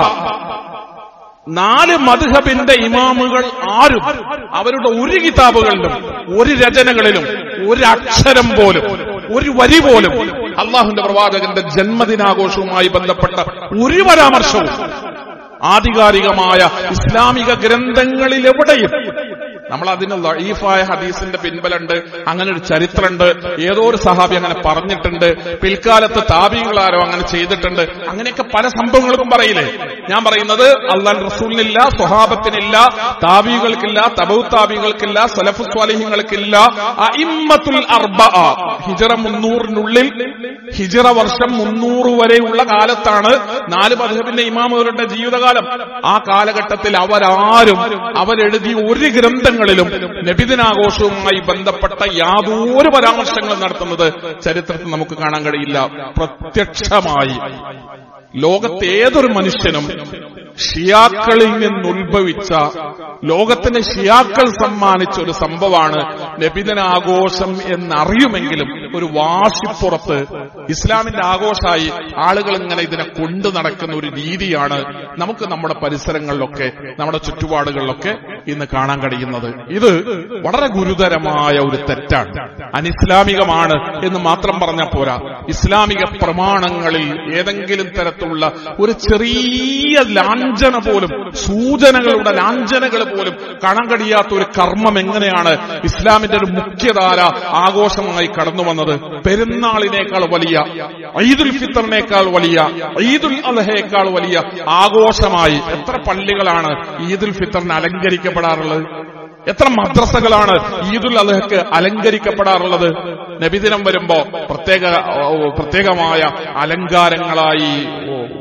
നാല് മധുഹബിന്റെ ഇമാമുകൾ ആരും അവരുടെ ഒരു കിതാബുകളിലും ഒരു രചനകളിലും ഒരു അക്ഷരം പോലും ഒരു വരി പോലും അള്ളാഹുന്റെ പ്രവാചകന്റെ ജന്മദിനാഘോഷവുമായി ബന്ധപ്പെട്ട ഒരു പരാമർശവും ആധികാരികമായ ഇസ്ലാമിക ഗ്രന്ഥങ്ങളിൽ എവിടെയും നമ്മൾ അതിന് ലഈഫായ ഹദീസിന്റെ പിൻബലുണ്ട് അങ്ങനെ ഒരു ചരിത്രമുണ്ട് ഏതോ ഒരു സഹാബി അങ്ങനെ പറഞ്ഞിട്ടുണ്ട് പിൽക്കാലത്ത് താബികളാരോ അങ്ങനെ ചെയ്തിട്ടുണ്ട് അങ്ങനെയൊക്കെ പല സംഭവങ്ങൾക്കും പറയില്ലേ ഞാൻ പറയുന്നത് അള്ളാൻ റസൂലിനില്ല സ്വഹാബത്തിനില്ല താബികൾക്കില്ല തബൌ താബികൾക്കില്ല സലഫു സ്വാലിഹ്യങ്ങൾക്കില്ല അഇമ്മത്തുൽ അർബ ഹിജറ മുന്നൂറിനുള്ളിൽ ഹിജറ വർഷം മുന്നൂറ് വരെയുള്ള കാലത്താണ് നാല് മധുബിന്റെ ഇമാമുകളുടെ ജീവിതകാലം ആ കാലഘട്ടത്തിൽ അവരാരും അവരെഴുതിയ ഒരു ഗ്രന്ഥങ്ങളിലും നബിദിനാഘോഷവുമായി ബന്ധപ്പെട്ട യാതൊരു പരാമർശങ്ങളും നടത്തുന്നത് ചരിത്രത്തിൽ നമുക്ക് കാണാൻ കഴിയില്ല പ്രത്യക്ഷമായി ലോകത്തെ ഏതൊരു മനുഷ്യനും ഷിയാക്കളിൽ നിന്നുത്ഭവിച്ച ലോകത്തിന് ഷിയാക്കൾ സമ്മാനിച്ച ഒരു സംഭവമാണ് നബിദിനാഘോഷം എന്നറിയുമെങ്കിലും ഒരു വാശിപ്പുറത്ത് ഇസ്ലാമിന്റെ ആഘോഷമായി ആളുകൾ ഇങ്ങനെ ഇതിനെ കൊണ്ടു നടക്കുന്ന ഒരു രീതിയാണ് നമുക്ക് നമ്മുടെ പരിസരങ്ങളിലൊക്കെ നമ്മുടെ ചുറ്റുപാടുകളിലൊക്കെ ഇന്ന് കാണാൻ കഴിയുന്നത് ഇത് വളരെ ഗുരുതരമായ ഒരു തെറ്റാണ് അനിസ്ലാമികമാണ് എന്ന് മാത്രം പറഞ്ഞാൽ പോരാ ഇസ്ലാമിക പ്രമാണങ്ങളിൽ ഏതെങ്കിലും തരത്തിലുള്ള ഒരു ചെറിയ ലാഞ്ചന പോലും സൂചനകളുടെ ലാഞ്ചനകൾ പോലും കാണാൻ കഴിയാത്ത ഒരു കർമ്മം എങ്ങനെയാണ് ഇസ്ലാമിന്റെ ഒരു മുഖ്യധാര ആഘോഷമായി കടന്നു വന്നത് പെരുന്നാളിനേക്കാൾ വലിയ ഈദുൽ ഫിത്തറിനേക്കാൾ വലിയ ഈദുൽ അലഹയേക്കാൾ വലിയ ആഘോഷമായി എത്ര പള്ളികളാണ് ഈദുൽ ഫിത്തറിന് അലങ്കരിക്കപ്പെടാറുള്ളത് എത്ര മദ്രസകളാണ് ഈദുൽ അലഹക്ക് അലങ്കരിക്കപ്പെടാറുള്ളത് നബിദിനം വരുമ്പോ പ്രത്യേക പ്രത്യേകമായ അലങ്കാരങ്ങളായി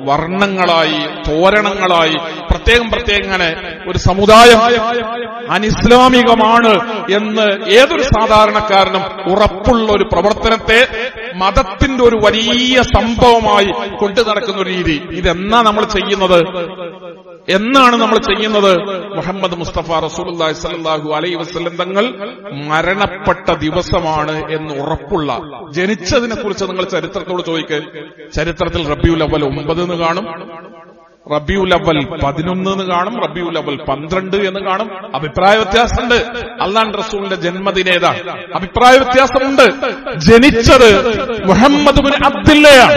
വർണ്ണങ്ങളായി തോരണങ്ങളായി പ്രത്യേകം പ്രത്യേകം ഇങ്ങനെ ഒരു സമുദായം അനിസ്ലാമികമാണ് എന്ന് ഏതൊരു സാധാരണക്കാരനും ഉറപ്പുള്ള ഒരു പ്രവർത്തനത്തെ മതത്തിന്റെ ഒരു വലിയ സംഭവമായി കൊണ്ടു നടക്കുന്ന ഒരു രീതി ഇതെന്നാ നമ്മൾ ചെയ്യുന്നത് എന്നാണ് നമ്മൾ ചെയ്യുന്നത് മുഹമ്മദ് മുസ്തഫ റസൂലുള്ളാഹി സ്വല്ലല്ലാഹു അലൈഹി വസല്ലം തങ്ങൾ മരണപ്പെട്ട ദിവസമാണ് എന്ന് ഉറപ്പുള്ള ജനിച്ചതിനെ കുറിച്ച് നിങ്ങൾ ചരിത്രത്തോട് ചോദിക്ക് ചരിത്രത്തിൽ റബിയുൽ അവൽ ഒമ്പത് എന്ന് കാണും റബിയുൽ അവൽ പതിനൊന്ന് എന്ന് കാണും റബിയുൽ അവൽ പന്ത്രണ്ട് എന്ന് കാണും അഭിപ്രായ വ്യത്യാസമുണ്ട് അള്ളാൻ റസൂലിന്റെ ജന്മദിനേതാണ് അഭിപ്രായ വ്യത്യാസമുണ്ട് ജനിച്ചത് മുഹമ്മദ് ബിൻ അബ്ദുല്ലയാണ്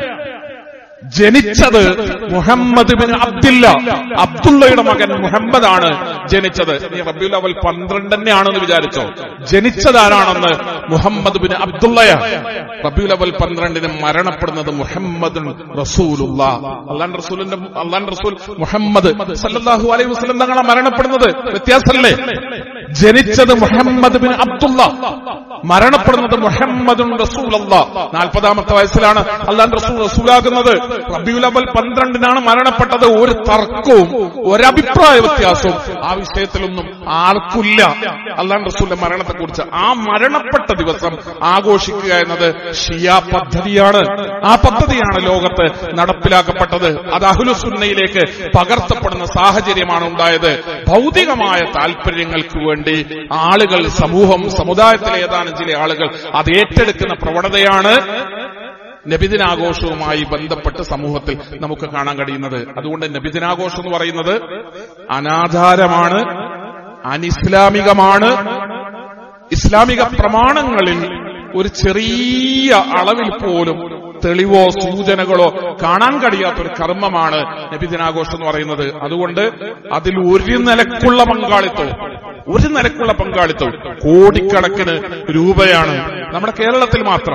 ജനിച്ചത് മുഹമ്മദ് ബിൻ അബ്ദില്ല അബ്ദുള്ളയുടെ മകൻ മുഹമ്മദാണ് ജനിച്ചത് നീ റബിയുൽ അവൽ പന്ത്രണ്ട് തന്നെയാണെന്ന് വിചാരിച്ചോ ജനിച്ചതാരാണെന്ന് മുഹമ്മദ് ബിൻ അബ്ദുള്ളയാണ് റബിയുൽ അവൽ പന്ത്രണ്ടിന് മരണപ്പെടുന്നത് മുഹമ്മദ് റസൂലുള്ള അള്ളാൻ റസൂലിന്റെ അള്ളാൻ റസൂൽ മുഹമ്മദ് സല്ലല്ലാഹു അലൈഹി വസല്ലം തങ്ങളാണ് മരണപ്പെടുന്നത് വ്യത്യാസമല്ലേ ജനിച്ചത് മുഹമ്മദ് ബിൻ അബ്ദുള്ള മരണപ്പെടുന്നത് മുഹമ്മദുൻ റസൂലല്ല നാൽപ്പതാമത്തെ വയസ്സിലാണ് അള്ളാൻ റസൂൽ റസൂലാകുന്നത് റബിയുൽ അവൽ പന്ത്രണ്ടിനാണ് മരണപ്പെട്ടത് ഒരു തർക്കവും ഒരഭിപ്രായ വ്യത്യാസവും ആ വിഷയത്തിലൊന്നും ആർക്കില്ല അള്ളാൻ റസൂലിന്റെ മരണത്തെക്കുറിച്ച് ആ മരണപ്പെട്ട ദിവസം ആഘോഷിക്കുക എന്നത് ഷിയ പദ്ധതിയാണ് ആ പദ്ധതിയാണ് ലോകത്ത് നടപ്പിലാക്കപ്പെട്ടത് അത് അഹുലുസുന്നയിലേക്ക് പകർത്തപ്പെടുന്ന സാഹചര്യമാണ് ഉണ്ടായത് ഭൗതികമായ താല്പര്യങ്ങൾക്ക് വേണ്ടി ആളുകൾ സമൂഹം സമുദായത്തിലെ ഏതാനും ചില ആളുകൾ അത് ഏറ്റെടുക്കുന്ന പ്രവണതയാണ് നബിദിനാഘോഷവുമായി ബന്ധപ്പെട്ട് സമൂഹത്തിൽ നമുക്ക് കാണാൻ കഴിയുന്നത് അതുകൊണ്ട് നബിദിനാഘോഷം എന്ന് പറയുന്നത് അനാചാരമാണ് അനിസ്ലാമികമാണ് ഇസ്ലാമിക പ്രമാണങ്ങളിൽ ഒരു ചെറിയ അളവിൽ പോലും തെളിവോ സൂചനകളോ കാണാൻ കഴിയാത്ത ഒരു കർമ്മമാണ് നബിദിനാഘോഷം എന്ന് പറയുന്നത് അതുകൊണ്ട് അതിൽ ഒരു നിലക്കുള്ള പങ്കാളിത്തവും ഒരു നിലക്കുള്ള പങ്കാളിത്തവും കോടിക്കണക്കിന് രൂപയാണ് നമ്മുടെ കേരളത്തിൽ മാത്രം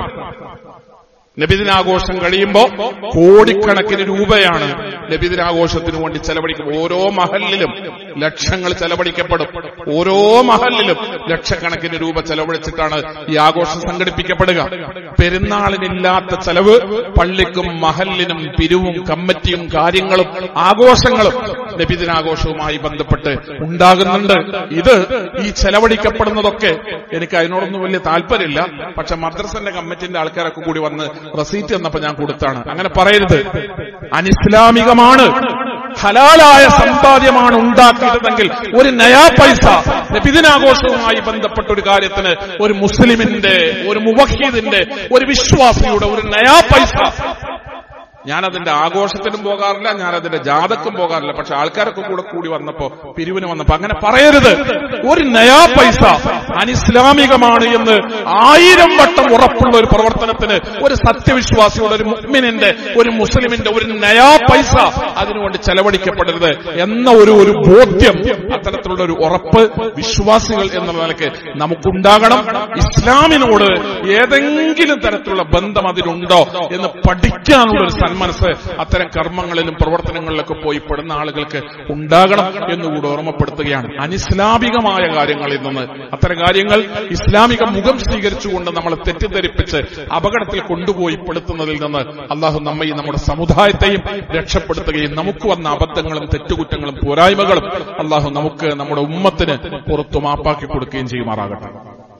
നബിദിനാഘോഷം കഴിയുമ്പോ കോടിക്കണക്കിന് രൂപയാണ് നബിദിനാഘോഷത്തിന് വേണ്ടി ചെലവഴിക്കും ഓരോ മഹലിലും ലക്ഷങ്ങൾ ചെലവഴിക്കപ്പെടും ഓരോ മഹലിലും ലക്ഷക്കണക്കിന് രൂപ ചെലവഴിച്ചിട്ടാണ് ഈ ആഘോഷം സംഘടിപ്പിക്കപ്പെടുക പെരുന്നാളിനില്ലാത്ത ചെലവ് പള്ളിക്കും മഹലിനും പിരിവും കമ്മിറ്റിയും കാര്യങ്ങളും ആഘോഷങ്ങളും നബിദിനാഘോഷവുമായി ബന്ധപ്പെട്ട് ഉണ്ടാകുന്നുണ്ട് ഇത് ഈ ചെലവഴിക്കപ്പെടുന്നതൊക്കെ എനിക്ക് അതിനോടൊന്നും വലിയ താല്പര്യമില്ല പക്ഷെ മദ്രസന്റെ കമ്മിറ്റിന്റെ ആൾക്കാരൊക്കെ കൂടി വന്ന് റസീറ്റ് എന്നപ്പോ ഞാൻ കൊടുത്താണ് അങ്ങനെ പറയരുത് അനിസ്ലാമികമാണ് ഹലാലായ സമ്പാദ്യമാണ് ഉണ്ടാക്കിയതെങ്കിൽ ഒരു നയാ പൈസ നബിദിനാഘോഷവുമായി ബന്ധപ്പെട്ട ഒരു കാര്യത്തിന് ഒരു മുസ്ലിമിന്റെ ഒരു മുവഹീദിന്റെ ഒരു വിശ്വാസിയുടെ ഒരു നയാ പൈസ ഞാനതിന്റെ ആഘോഷത്തിനും പോകാറില്ല ഞാനതിന്റെ ജാതക്കും പോകാറില്ല പക്ഷെ ആൾക്കാരൊക്കെ കൂടെ കൂടി വന്നപ്പോ പിരിവിന് വന്നപ്പോ അങ്ങനെ പറയരുത് ഒരു നയാ പൈസ അനിസ്ലാമികമാണ് എന്ന് ആയിരം വട്ടം ഉറപ്പുള്ള ഒരു പ്രവർത്തനത്തിന് ഒരു സത്യവിശ്വാസിയുടെ ഒരു മുഅ്മിനിന്റെ ഒരു മുസ്ലിമിന്റെ ഒരു നയാ പൈസ അതിനുവേണ്ടി ചെലവഴിക്കപ്പെടരുത് എന്ന ഒരു ഒരു ബോധ്യം അത്തരത്തിലുള്ള ഒരു ഉറപ്പ് വിശ്വാസികൾ എന്നുള്ള നിലയ്ക്ക് നമുക്കുണ്ടാകണം ഇസ്ലാമിനോട് ഏതെങ്കിലും തരത്തിലുള്ള ബന്ധം അതിനുണ്ടോ എന്ന് പഠിക്കാനുള്ള ഒരു സന്മനസ് അത്തരം കർമ്മങ്ങളിലും പ്രവർത്തനങ്ങളിലൊക്കെ പോയി പെടുന്ന ആളുകൾക്ക് ഉണ്ടാകണം എന്നുകൂടി ഓർമ്മപ്പെടുത്തുകയാണ് അനിസ്ലാമികമായ കാര്യങ്ങളിൽ നിന്ന് അത്തരം കാര്യങ്ങൾ ഇസ്ലാമിക മുഖം സ്വീകരിച്ചുകൊണ്ട് നമ്മളെ തെറ്റിദ്ധരിപ്പിച്ച് അപകടത്തിൽ കൊണ്ടുപോയി പെടുത്തുന്നതിൽ നിന്ന് അള്ളാഹു നമ്മയും നമ്മുടെ സമുദായത്തെയും രക്ഷപ്പെടുത്തുകയും നമുക്ക് വന്ന അബദ്ധങ്ങളും തെറ്റുകുറ്റങ്ങളും പോരായ്മകളും അള്ളാഹു നമുക്ക് നമ്മുടെ ഉമ്മത്തിന് പുറത്തു മാപ്പാക്കി കൊടുക്കുകയും ചെയ്യുമാറാകട്ടെ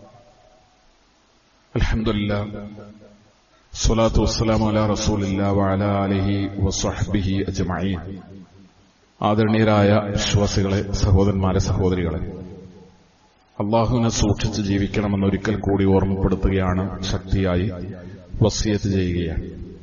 അലഹമില്ല സ്വലാത്തു വസ്സലാം അല റസൂലില്ല വഅല അലിഹി വസ്വഹ്ബിഹി അജ്മഈൻ ആദരണീയരായ വിശ്വാസികളെ സഹോദരന്മാരെ സഹോദരികളെ അള്ളാഹുവിനെ സൂക്ഷിച്ച് ജീവിക്കണമെന്ന് ഒരിക്കൽ കൂടി ഓർമ്മപ്പെടുത്തുകയാണ് ശക്തിയായി വസിയത്ത് ചെയ്യുകയാണ്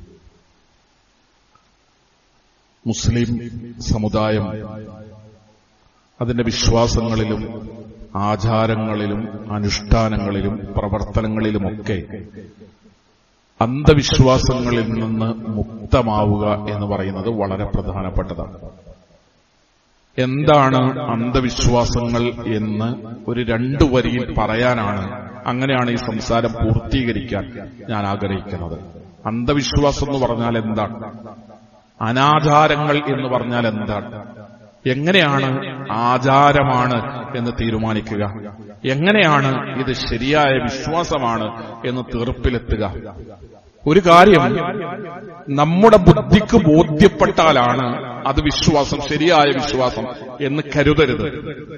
മുസ്ലിം സമുദായം അതിന്റെ വിശ്വാസങ്ങളിലും ആചാരങ്ങളിലും അനുഷ്ഠാനങ്ങളിലും പ്രവർത്തനങ്ങളിലുമൊക്കെ അന്ധവിശ്വാസങ്ങളിൽ നിന്ന് മുക്തമാവുക എന്ന് പറയുന്നത് വളരെ പ്രധാനപ്പെട്ടതാണ് എന്താണ് അന്ധവിശ്വാസങ്ങൾ എന്ന് ഒരു രണ്ടു വരിയിൽ പറയാനാണ് അങ്ങനെയാണ് ഈ സംസാരം പൂർത്തീകരിക്കാൻ ഞാൻ ആഗ്രഹിക്കുന്നത് അന്ധവിശ്വാസം എന്ന് പറഞ്ഞാൽ എന്താണ് അനാചാരങ്ങൾ എന്ന് പറഞ്ഞാൽ എന്താണ് എങ്ങനെയാണ് ആചാരമാണ് എന്ന് തീരുമാനിക്കുക എങ്ങനെയാണ് ഇത് ശരിയായ വിശ്വാസമാണ് എന്ന് തീർപ്പിലെത്തുക ഒരു കാര്യം നമ്മുടെ ബുദ്ധിക്ക് ബോധ്യപ്പെട്ടാലാണ് അത് വിശ്വാസം ശരിയായ വിശ്വാസം എന്ന് കരുതരുത്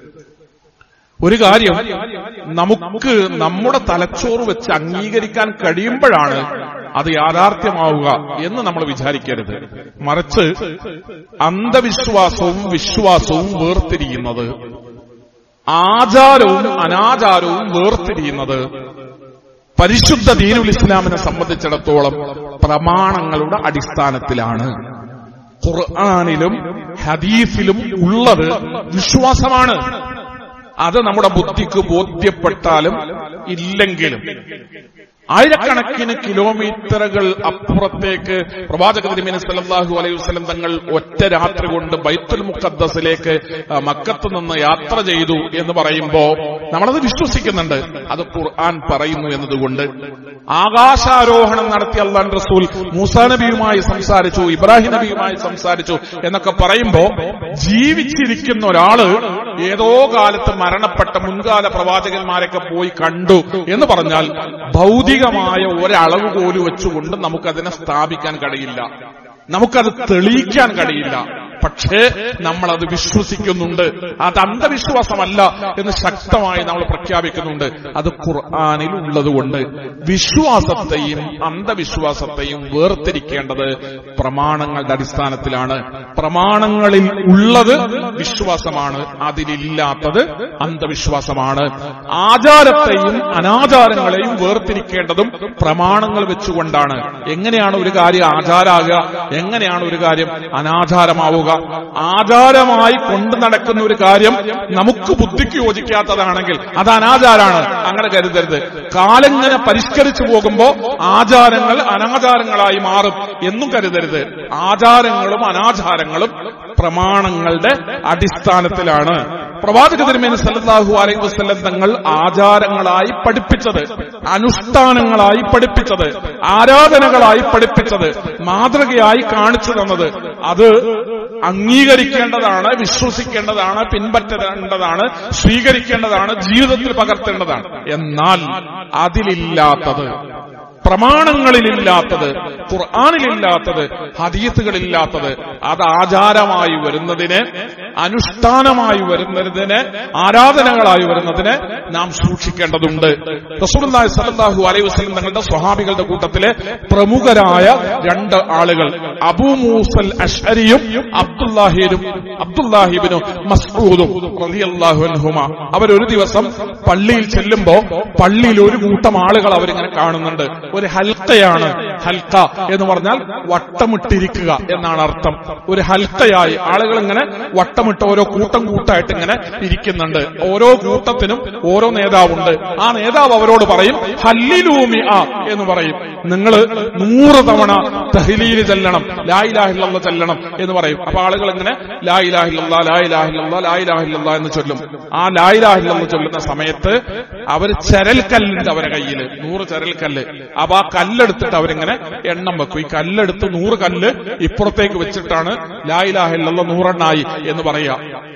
ഒരു കാര്യം നമുക്ക് നമ്മുടെ തലച്ചോറ് വെച്ച് അംഗീകരിക്കാൻ കഴിയുമ്പോഴാണ് അത് യാഥാർത്ഥ്യമാവുക എന്ന് നമ്മൾ വിചാരിക്കരുത് മറിച്ച് അന്ധവിശ്വാസവും വിശ്വാസവും വേർതിരിയുന്നത് ആചാരവും അനാചാരവും വേർതിരിയുന്നത് പരിശുദ്ധ ദീനുൽ ഇസ്ലാമിനെ സംബന്ധിച്ചിടത്തോളം പ്രമാണങ്ങളുടെ അടിസ്ഥാനത്തിലാണ് ഖുർആാനിലും ഹദീസിലും ഉള്ളത് വിശ്വാസമാണ് അത് നമ്മുടെ ബുദ്ധിക്ക് ബോധ്യപ്പെട്ടാലും ഇല്ലെങ്കിലും ആയിരക്കണക്കിന് കിലോമീറ്ററുകൾ അപ്പുറത്തേക്ക് പ്രവാചക തിരുമേനി സല്ലല്ലാഹു അലൈഹി വസല്ലം തങ്ങൾ ഒറ്റ രാത്രി കൊണ്ട് ബൈത്തുൽ മുഖദ്ദസിലേക്ക് ആ, മക്കത്ത് നിന്ന് യാത്ര ചെയ്തു എന്ന് പറയുമ്പോ നമ്മളത് വിശ്വസിക്കുന്നുണ്ട് അത് ഖുർആൻ പറയുന്നു എന്നതുകൊണ്ട് ആകാശാരോഹണം നടത്തിയ അള്ളാൻ റസൂൽ മൂസാ നബിയുമായി സംസാരിച്ചു ഇബ്രാഹിം നബിയുമായി സംസാരിച്ചു എന്നൊക്കെ പറയുമ്പോ ജീവിച്ചിരിക്കുന്ന ഒരാള് ഏതോ കാലത്ത് മരണപ്പെട്ട മുൻകാല പ്രവാചകന്മാരൊക്കെ പോയി കണ്ടു എന്ന് പറഞ്ഞാൽ ഭൗതികമായ ഒരളവ് പോലും വെച്ചുകൊണ്ട് നമുക്കതിനെ സ്ഥാപിക്കാൻ കഴിയില്ല നമുക്കത് തെളിയിക്കാൻ കഴിയില്ല പക്ഷേ നമ്മൾ അത് വിശ്വസിക്കുന്നുണ്ട് അത് അന്ധവിശ്വാസമല്ല എന്ന് ശക്തമായി നമ്മൾ പ്രഖ്യാപിക്കുന്നുണ്ട് അത് ഖുർആാനിൽ ഉള്ളതുകൊണ്ട് വിശ്വാസത്തെയും അന്ധവിശ്വാസത്തെയും വേർതിരിക്കേണ്ടത് പ്രമാണങ്ങളുടെ അടിസ്ഥാനത്തിലാണ് പ്രമാണങ്ങളിൽ ഉള്ളത് വിശ്വാസമാണ് അതിലില്ലാത്തത് അന്ധവിശ്വാസമാണ് ആചാരത്തെയും അനാചാരങ്ങളെയും വേർതിരിക്കേണ്ടതും പ്രമാണങ്ങൾ വെച്ചുകൊണ്ടാണ് എങ്ങനെയാണ് ഒരു കാര്യം ആചാരാകുക എങ്ങനെയാണ് ഒരു കാര്യം അനാചാരമാവുക ആചാരമായി കൊണ്ടു നടക്കുന്ന ഒരു കാര്യം നമുക്ക് ബുദ്ധിക്ക് യോജിക്കാത്തതാണെങ്കിൽ അത് അനാചാരാണ് അങ്ങനെ കരുതരുത് കാലങ്ങനെ പരിഷ്കരിച്ചു പോകുമ്പോ ആചാരങ്ങൾ അനാചാരങ്ങളായി മാറും എന്നും കരുതരുത് ആചാരങ്ങളും അനാചാരങ്ങളും പ്രമാണങ്ങളുടെ അടിസ്ഥാനത്തിലാണ് പ്രവാചക തിരുമേനി സല്ലല്ലാഹു അലൈഹി വസല്ലം തങ്ങൾ ആചാരങ്ങളായി പഠിപ്പിച്ചത് അനുഷ്ഠാനങ്ങളായി പഠിപ്പിച്ചത് ആരാധനകളായി പഠിപ്പിച്ചത് മാതൃകയായി കാണിച്ചു തന്നത് അത് അംഗീകരിക്കേണ്ടതാണ് വിശ്വസിക്കേണ്ടതാണ് പിൻപറ്റേണ്ടതാണ് സ്വീകരിക്കേണ്ടതാണ് ജീവിതത്തിൽ പകർത്തേണ്ടതാണ് എന്നാൽ അതിലില്ലാത്തത് പ്രമാണങ്ങളിലില്ലാത്തത് ഖുർആാനിലില്ലാത്തത് ഹദീത്തുകളില്ലാത്തത് അത് ആചാരമായി വരുന്നതിന് അനുഷ്ഠാനമായി വരുന്നതിന് ആരാധനകളായി വരുന്നതിന് നാം സൂക്ഷിക്കേണ്ടതുണ്ട് റസൂലുള്ളാഹി സ്വല്ലല്ലാഹു അലൈഹി വസല്ലം തങ്ങളുടെ സ്വഹാബികളുടെ കൂട്ടത്തിലെ പ്രമുഖരായ രണ്ട് ആളുകൾ അബൂ മൂസൽ അഷ്അരിയും അബ്ദുല്ലാഹിബിനും അബ്ദുല്ലാഹിബിനും മസ്ഊദും റളിയല്ലാഹു അൻഹുമ അവരൊരു ദിവസം പള്ളിയിൽ ചെല്ലുമ്പോ പള്ളിയിൽ ഒരു കൂട്ടം ആളുകൾ അവരിങ്ങനെ കാണുന്നുണ്ട് ഒരു ഹൽക്കയാണ് ഹൽക്ക എന്ന് പറഞ്ഞാൽ വട്ടമിട്ടിരിക്കുക എന്നാണ് അർത്ഥം ഒരു ഹൽക്കയായി ആളുകൾ ഇങ്ങനെ വട്ടമിട്ട് ഓരോ കൂട്ടം കൂട്ടായിട്ട് ഇങ്ങനെ ഇരിക്കുന്നുണ്ട് ഓരോ കൂട്ടത്തിനും ഓരോ നേതാവുണ്ട് ആ നേതാവ് അവരോട് പറയും ഹല്ലിലൂമി ആ എന്ന് പറയും നിങ്ങൾ നൂറ് തവണ തഹ്ലീല് ചെല്ലണം ലായിലാഹില്ല ചെല്ലണം എന്ന് പറയും അപ്പൊ ആളുകൾ ഇങ്ങനെ ലായിലാഹില്ല ലായിലാഹില്ല ലായിലാഹില്ല എന്ന് ചൊല്ലും ആ ലായിലാഹില്ല ചൊല്ലുന്ന സമയത്ത് അവർ ചരൽക്കല്ലുണ്ട് അവരെ കയ്യിൽ നൂറ് ചരൽക്കല്ല് അപ്പൊ ആ കല്ലെടുത്തിട്ട് അവരിങ്ങനെ എണ്ണം വെക്കും ഈ കല്ലെടുത്ത് നൂറ് കല്ല് ഇപ്പുറത്തേക്ക് വെച്ചിട്ടാണ് ലായിലാഹില്ല നൂറെണ്ണായി എന്ന് പറയാ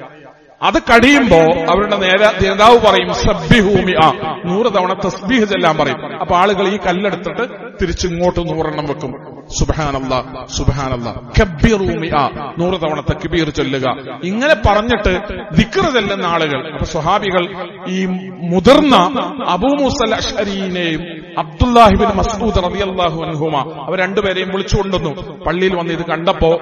അത് കഴിയുമ്പോ അവരുടെ നേരെ നേതാവ് പറയും സബ്ബിഹൂമി ആ നൂറ് തവണ തസ്ബീഹ് ചെല്ലാൻ പറയും അപ്പൊ ആളുകൾ ഈ കല്ലെടുത്തിട്ട് തിരിച്ചിങ്ങോട്ട് നൂറെണ്ണം വെക്കും സുബഹാനല്ല സുബഹാനല്ല കബ്ബിറൂമി ആ നൂറ് തവണ തക്ബീർ ചൊല്ലുക ഇങ്ങനെ പറഞ്ഞിട്ട് ദിക്ർ ചെല്ലുന്ന ആളുകൾ അപ്പൊ സ്വഹാബികൾ ഈ മുതിർന്ന അബൂ മുസൽ അഷ്അരീനെയും അബ്ദുല്ലാഹിബിൻ മസ്ഊദ് റളിയല്ലാഹു അൻഹുമ അവർ രണ്ടുപേരെയും വിളിച്ചു കൊണ്ടുവന്നു പള്ളിയിൽ വന്ന് ഇത് കണ്ടപ്പോ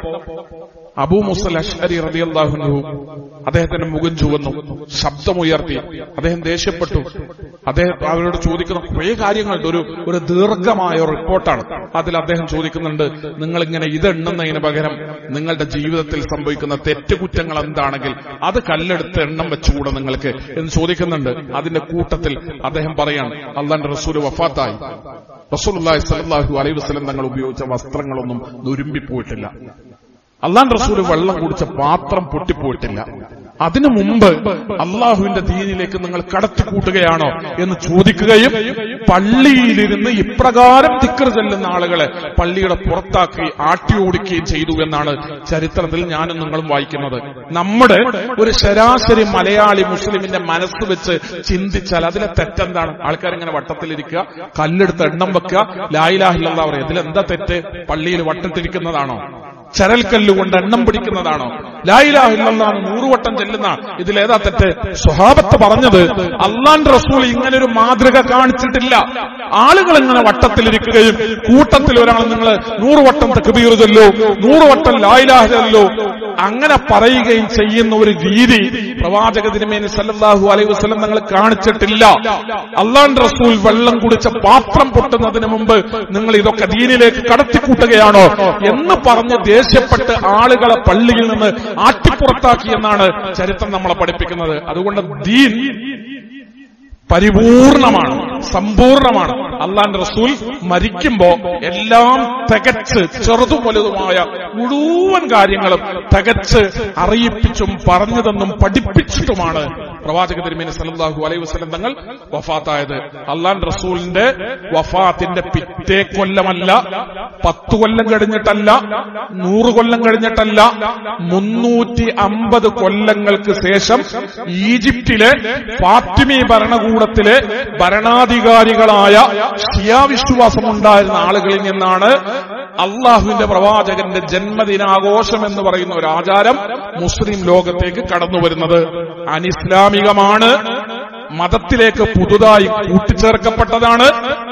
അബൂ മുസൽ അഷ്അരി റളിയല്ലാഹു അദ്ദേഹത്തിന്റെ മുഖം ചുവന്നു ശബ്ദമുയർത്തി അദ്ദേഹം ദേഷ്യപ്പെട്ടു അദ്ദേഹം അവരോട് ചോദിക്കുന്ന കുറേ കാര്യങ്ങളുണ്ട് ഒരു ഒരു ദീർഘമായ ഒരു റിപ്പോർട്ടാണ് അതിൽ അദ്ദേഹം ചോദിക്കുന്നുണ്ട് നിങ്ങൾ ഇങ്ങനെ ഇതെണ്ണുന്നതിന് പകരം നിങ്ങളുടെ ജീവിതത്തിൽ സംഭവിക്കുന്ന തെറ്റുകുറ്റങ്ങൾ എന്താണെങ്കിൽ അത് കല്ലെടുത്ത് എണ്ണം വെച്ചുകൂടെ നിങ്ങൾക്ക് എന്ന് ചോദിക്കുന്നുണ്ട് അതിന്റെ കൂട്ടത്തിൽ അദ്ദേഹം പറയാണ് അള്ളാന്റെ റസൂല് വഫാത്തായി റസൂലുള്ളാഹി സ്വല്ലല്ലാഹു അലൈഹി വസല്ലം തങ്ങൾ ഉപയോഗിച്ച വസ്ത്രങ്ങളൊന്നും നുരുമ്പിപ്പോയിട്ടില്ല അള്ളാൻ റസൂല് വെള്ളം കുടിച്ച പാത്രം പൊട്ടിപ്പോയിട്ടില്ല അതിനു മുമ്പ് അള്ളാഹുവിന്റെ ദീനിലേക്ക് നിങ്ങൾ കടത്തിക്കൂട്ടുകയാണോ എന്ന് ചോദിക്കുകയും പള്ളിയിലിരുന്ന് ഇപ്രകാരം തിക്കർ ചെല്ലുന്ന ആളുകളെ പള്ളിയുടെ പുറത്താക്കി ആട്ടി ഓടിക്കുകയും ചെയ്തു എന്നാണ് ചരിത്രത്തിൽ ഞാനും നിങ്ങളും വായിക്കുന്നത് നമ്മുടെ ഒരു ശരാശരി മലയാളി മുസ്ലിമിന്റെ മനസ്സ് വെച്ച് ചിന്തിച്ചാൽ അതിലെ തെറ്റെന്താണ് ആൾക്കാരിങ്ങനെ വട്ടത്തിലിരിക്കുക കല്ലെടുത്ത് എണ്ണം വെക്കുക ലായിലാഹില്ലെന്നാ പറയുക ഇതിലെന്താ തെറ്റ് പള്ളിയിൽ വട്ടത്തിരിക്കുന്നതാണോ ചരൽക്കല്ല് കൊണ്ട് എണ്ണം പിടിക്കുന്നതാണോ ലായിലാഹില്ലെന്നാണ് നൂറുവട്ടം ചെല്ലുന്ന ഇതിലേതാ തെറ്റ് സ്വഹാബത്ത് പറഞ്ഞത് അള്ളാന്റെ റസൂൾ ഇങ്ങനെ ഒരു മാതൃക കാണിച്ചിട്ടില്ല ആളുകൾ ഇങ്ങനെ വട്ടത്തിലിരിക്കുകയും കൂട്ടത്തിൽ ഒരാൾ നിങ്ങൾ നൂറുവട്ടം തെക്കുബീർ ചൊല്ലോ നൂറുവട്ടം ലായിലാഹ ചൊല്ലോ അങ്ങനെ പറയുകയും ചെയ്യുന്ന ഒരു രീതി പ്രവാചക തിരുമേനി സല്ലല്ലാഹു അലൈഹി വസല്ലം നിങ്ങൾ കാണിച്ചിട്ടില്ല അള്ളാന്റെ റസൂൽ വെള്ളം കുടിച്ച പാത്രം പൊട്ടുന്നതിന് മുമ്പ് നിങ്ങൾ ഇതൊക്കെ ദീനിലേക്ക് കടത്തിക്കൂട്ടുകയാണോ എന്ന് പറഞ്ഞ് ദേഷ്യപ്പെട്ട് ആളുകളെ പള്ളിയിൽ നിന്ന് ആട്ടിപ്പുറത്താക്കി എന്നാണ് ചരിത്രം നമ്മളെ പഠിപ്പിക്കുന്നത് അതുകൊണ്ട് ദീൻ പരിപൂർണമാണ് സമ്പൂർണമാണ് അള്ളാന്റെ റസൂൽ മരിക്കുമ്പോ എല്ലാം തികച്ച് ചെറുതും വലുതുമായ മുഴുവൻ കാര്യങ്ങളും തികച്ച് അറിയിപ്പിച്ചും പറഞ്ഞു തന്നും പഠിപ്പിച്ചിട്ടുമാണ് പ്രവാചക തിരുമേനി സല്ലല്ലാഹു അലൈഹി വസല്ലം തങ്ങൾ വഫാത്തായത് അള്ളാന്റെ റസൂലിന്റെ വഫാത്തിന്റെ പിറ്റേ കൊല്ലമല്ല പത്തു കൊല്ലം കഴിഞ്ഞിട്ടല്ല നൂറ് കൊല്ലം കഴിഞ്ഞിട്ടല്ല മുന്നൂറ്റി അമ്പത് കൊല്ലങ്ങൾക്ക് ശേഷം ഈജിപ്തിലെ ഫാത്തിമി ഭരണകൂടത്തിലെ ഭരണാധികാരികളായ ഷിയാവിശ്വാസമുണ്ടായിരുന്ന ആളുകളിൽ നിന്നാണ് അള്ളാഹുവിന്റെ പ്രവാചകന്റെ ജന്മദിനാഘോഷം എന്ന് പറയുന്ന ഒരു ആചാരം മുസ്ലിം ലോകത്തേക്ക് കടന്നു വരുന്നത് അനിസ്ലാമികമാണ് മതത്തിലേക്ക് പുതുതായി കൂട്ടിച്ചേർക്കപ്പെട്ടതാണ്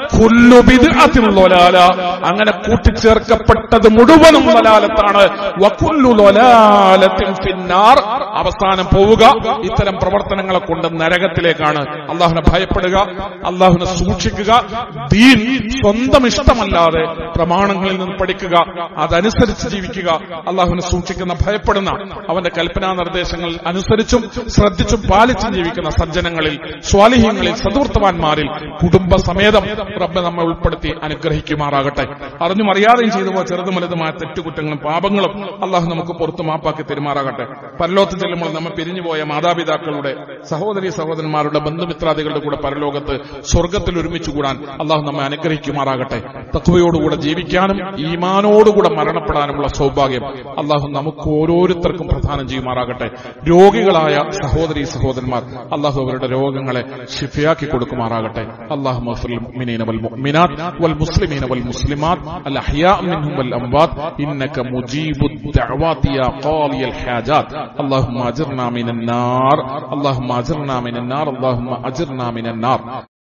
കുല്ലുബിദ്അത്തിനുള്ളൊലാല അങ്ങനെ കൂട്ടിച്ചേർക്കപ്പെട്ടത് മുഴുവനും ലലാലത്താണ് വകുല്ലു ലലാലത്തിൻ ഫിന്നാർ അവസാനം പോവുക ഇത്തരം പ്രവർത്തനങ്ങളെ കൊണ്ട് നരകത്തിലേക്കാണ് അള്ളാഹുനെ ഭയപ്പെടുക അള്ളാഹുനെ സൂക്ഷിക്കുക ദീൻ സ്വന്തം ഇഷ്ടമല്ലാതെ പ്രമാണങ്ങളിൽ നിന്ന് പഠിക്കുക അതനുസരിച്ച് ജീവിക്കുക അള്ളാഹുനെ സൂക്ഷിക്കുന്ന ഭയപ്പെടുന്ന അവന്റെ കൽപ്പനാ നിർദ്ദേശങ്ങൾ അനുസരിച്ചും ശ്രദ്ധിച്ചും പാലിച്ചും ജീവിക്കുന്ന സജ്ജനങ്ങളിൽ സ്വാലിഹ്യങ്ങളിൽ സദൂർത്തവാന്മാരിൽ കുടുംബസമേതം റബ്ബ് നമ്മെ ഉൾപ്പെടുത്തി അനുഗ്രഹിക്കുമാറാകട്ടെ അറിഞ്ഞും അറിയാതെയും ചെയ്തു പോയ ചെറുതും വലുതുമായ തെറ്റുകുറ്റങ്ങളും പാപങ്ങളും അള്ളാഹു നമുക്ക് പുറത്തു മാപ്പാക്കി തെരുമാറാകട്ടെ പരലോകത്ത് ചെല്ലുമ്പോൾ നമ്മെ പിരിഞ്ഞുപോയ മാതാപിതാക്കളുടെ സഹോദരി സഹോദരന്മാരുടെ ബന്ധുമിത്രാദികളുടെ കൂടെ പരലോകത്ത് സ്വർഗത്തിൽ ഒരുമിച്ച് കൂടാൻ അള്ളാഹു നമ്മെ അനുഗ്രഹിക്കുമാറാകട്ടെ തത്വയോടുകൂടെ ജീവിക്കാനും ഈമാനോടുകൂടെ മരണപ്പെടാനുമുള്ള സൗഭാഗ്യം അള്ളാഹു നമുക്ക് ഓരോരുത്തർക്കും പ്രദാനം ചെയ്യുമാറാകട്ടെ രോഗികളായ സഹോദരി സഹോദരന്മാർ അള്ളാഹു അവരുടെ രോഗങ്ങളെ ഷിഫിയാക്കി കൊടുക്കുമാറാകട്ടെ അള്ളാഹു المؤمنين والمؤمنات والمسلمين والمسلمات الأحياء منهم والأموات إنك مجيب الدعوات يا قاضي الحاجات اللهم أجرنا من النار اللهم أجرنا من النار اللهم أجرنا من النار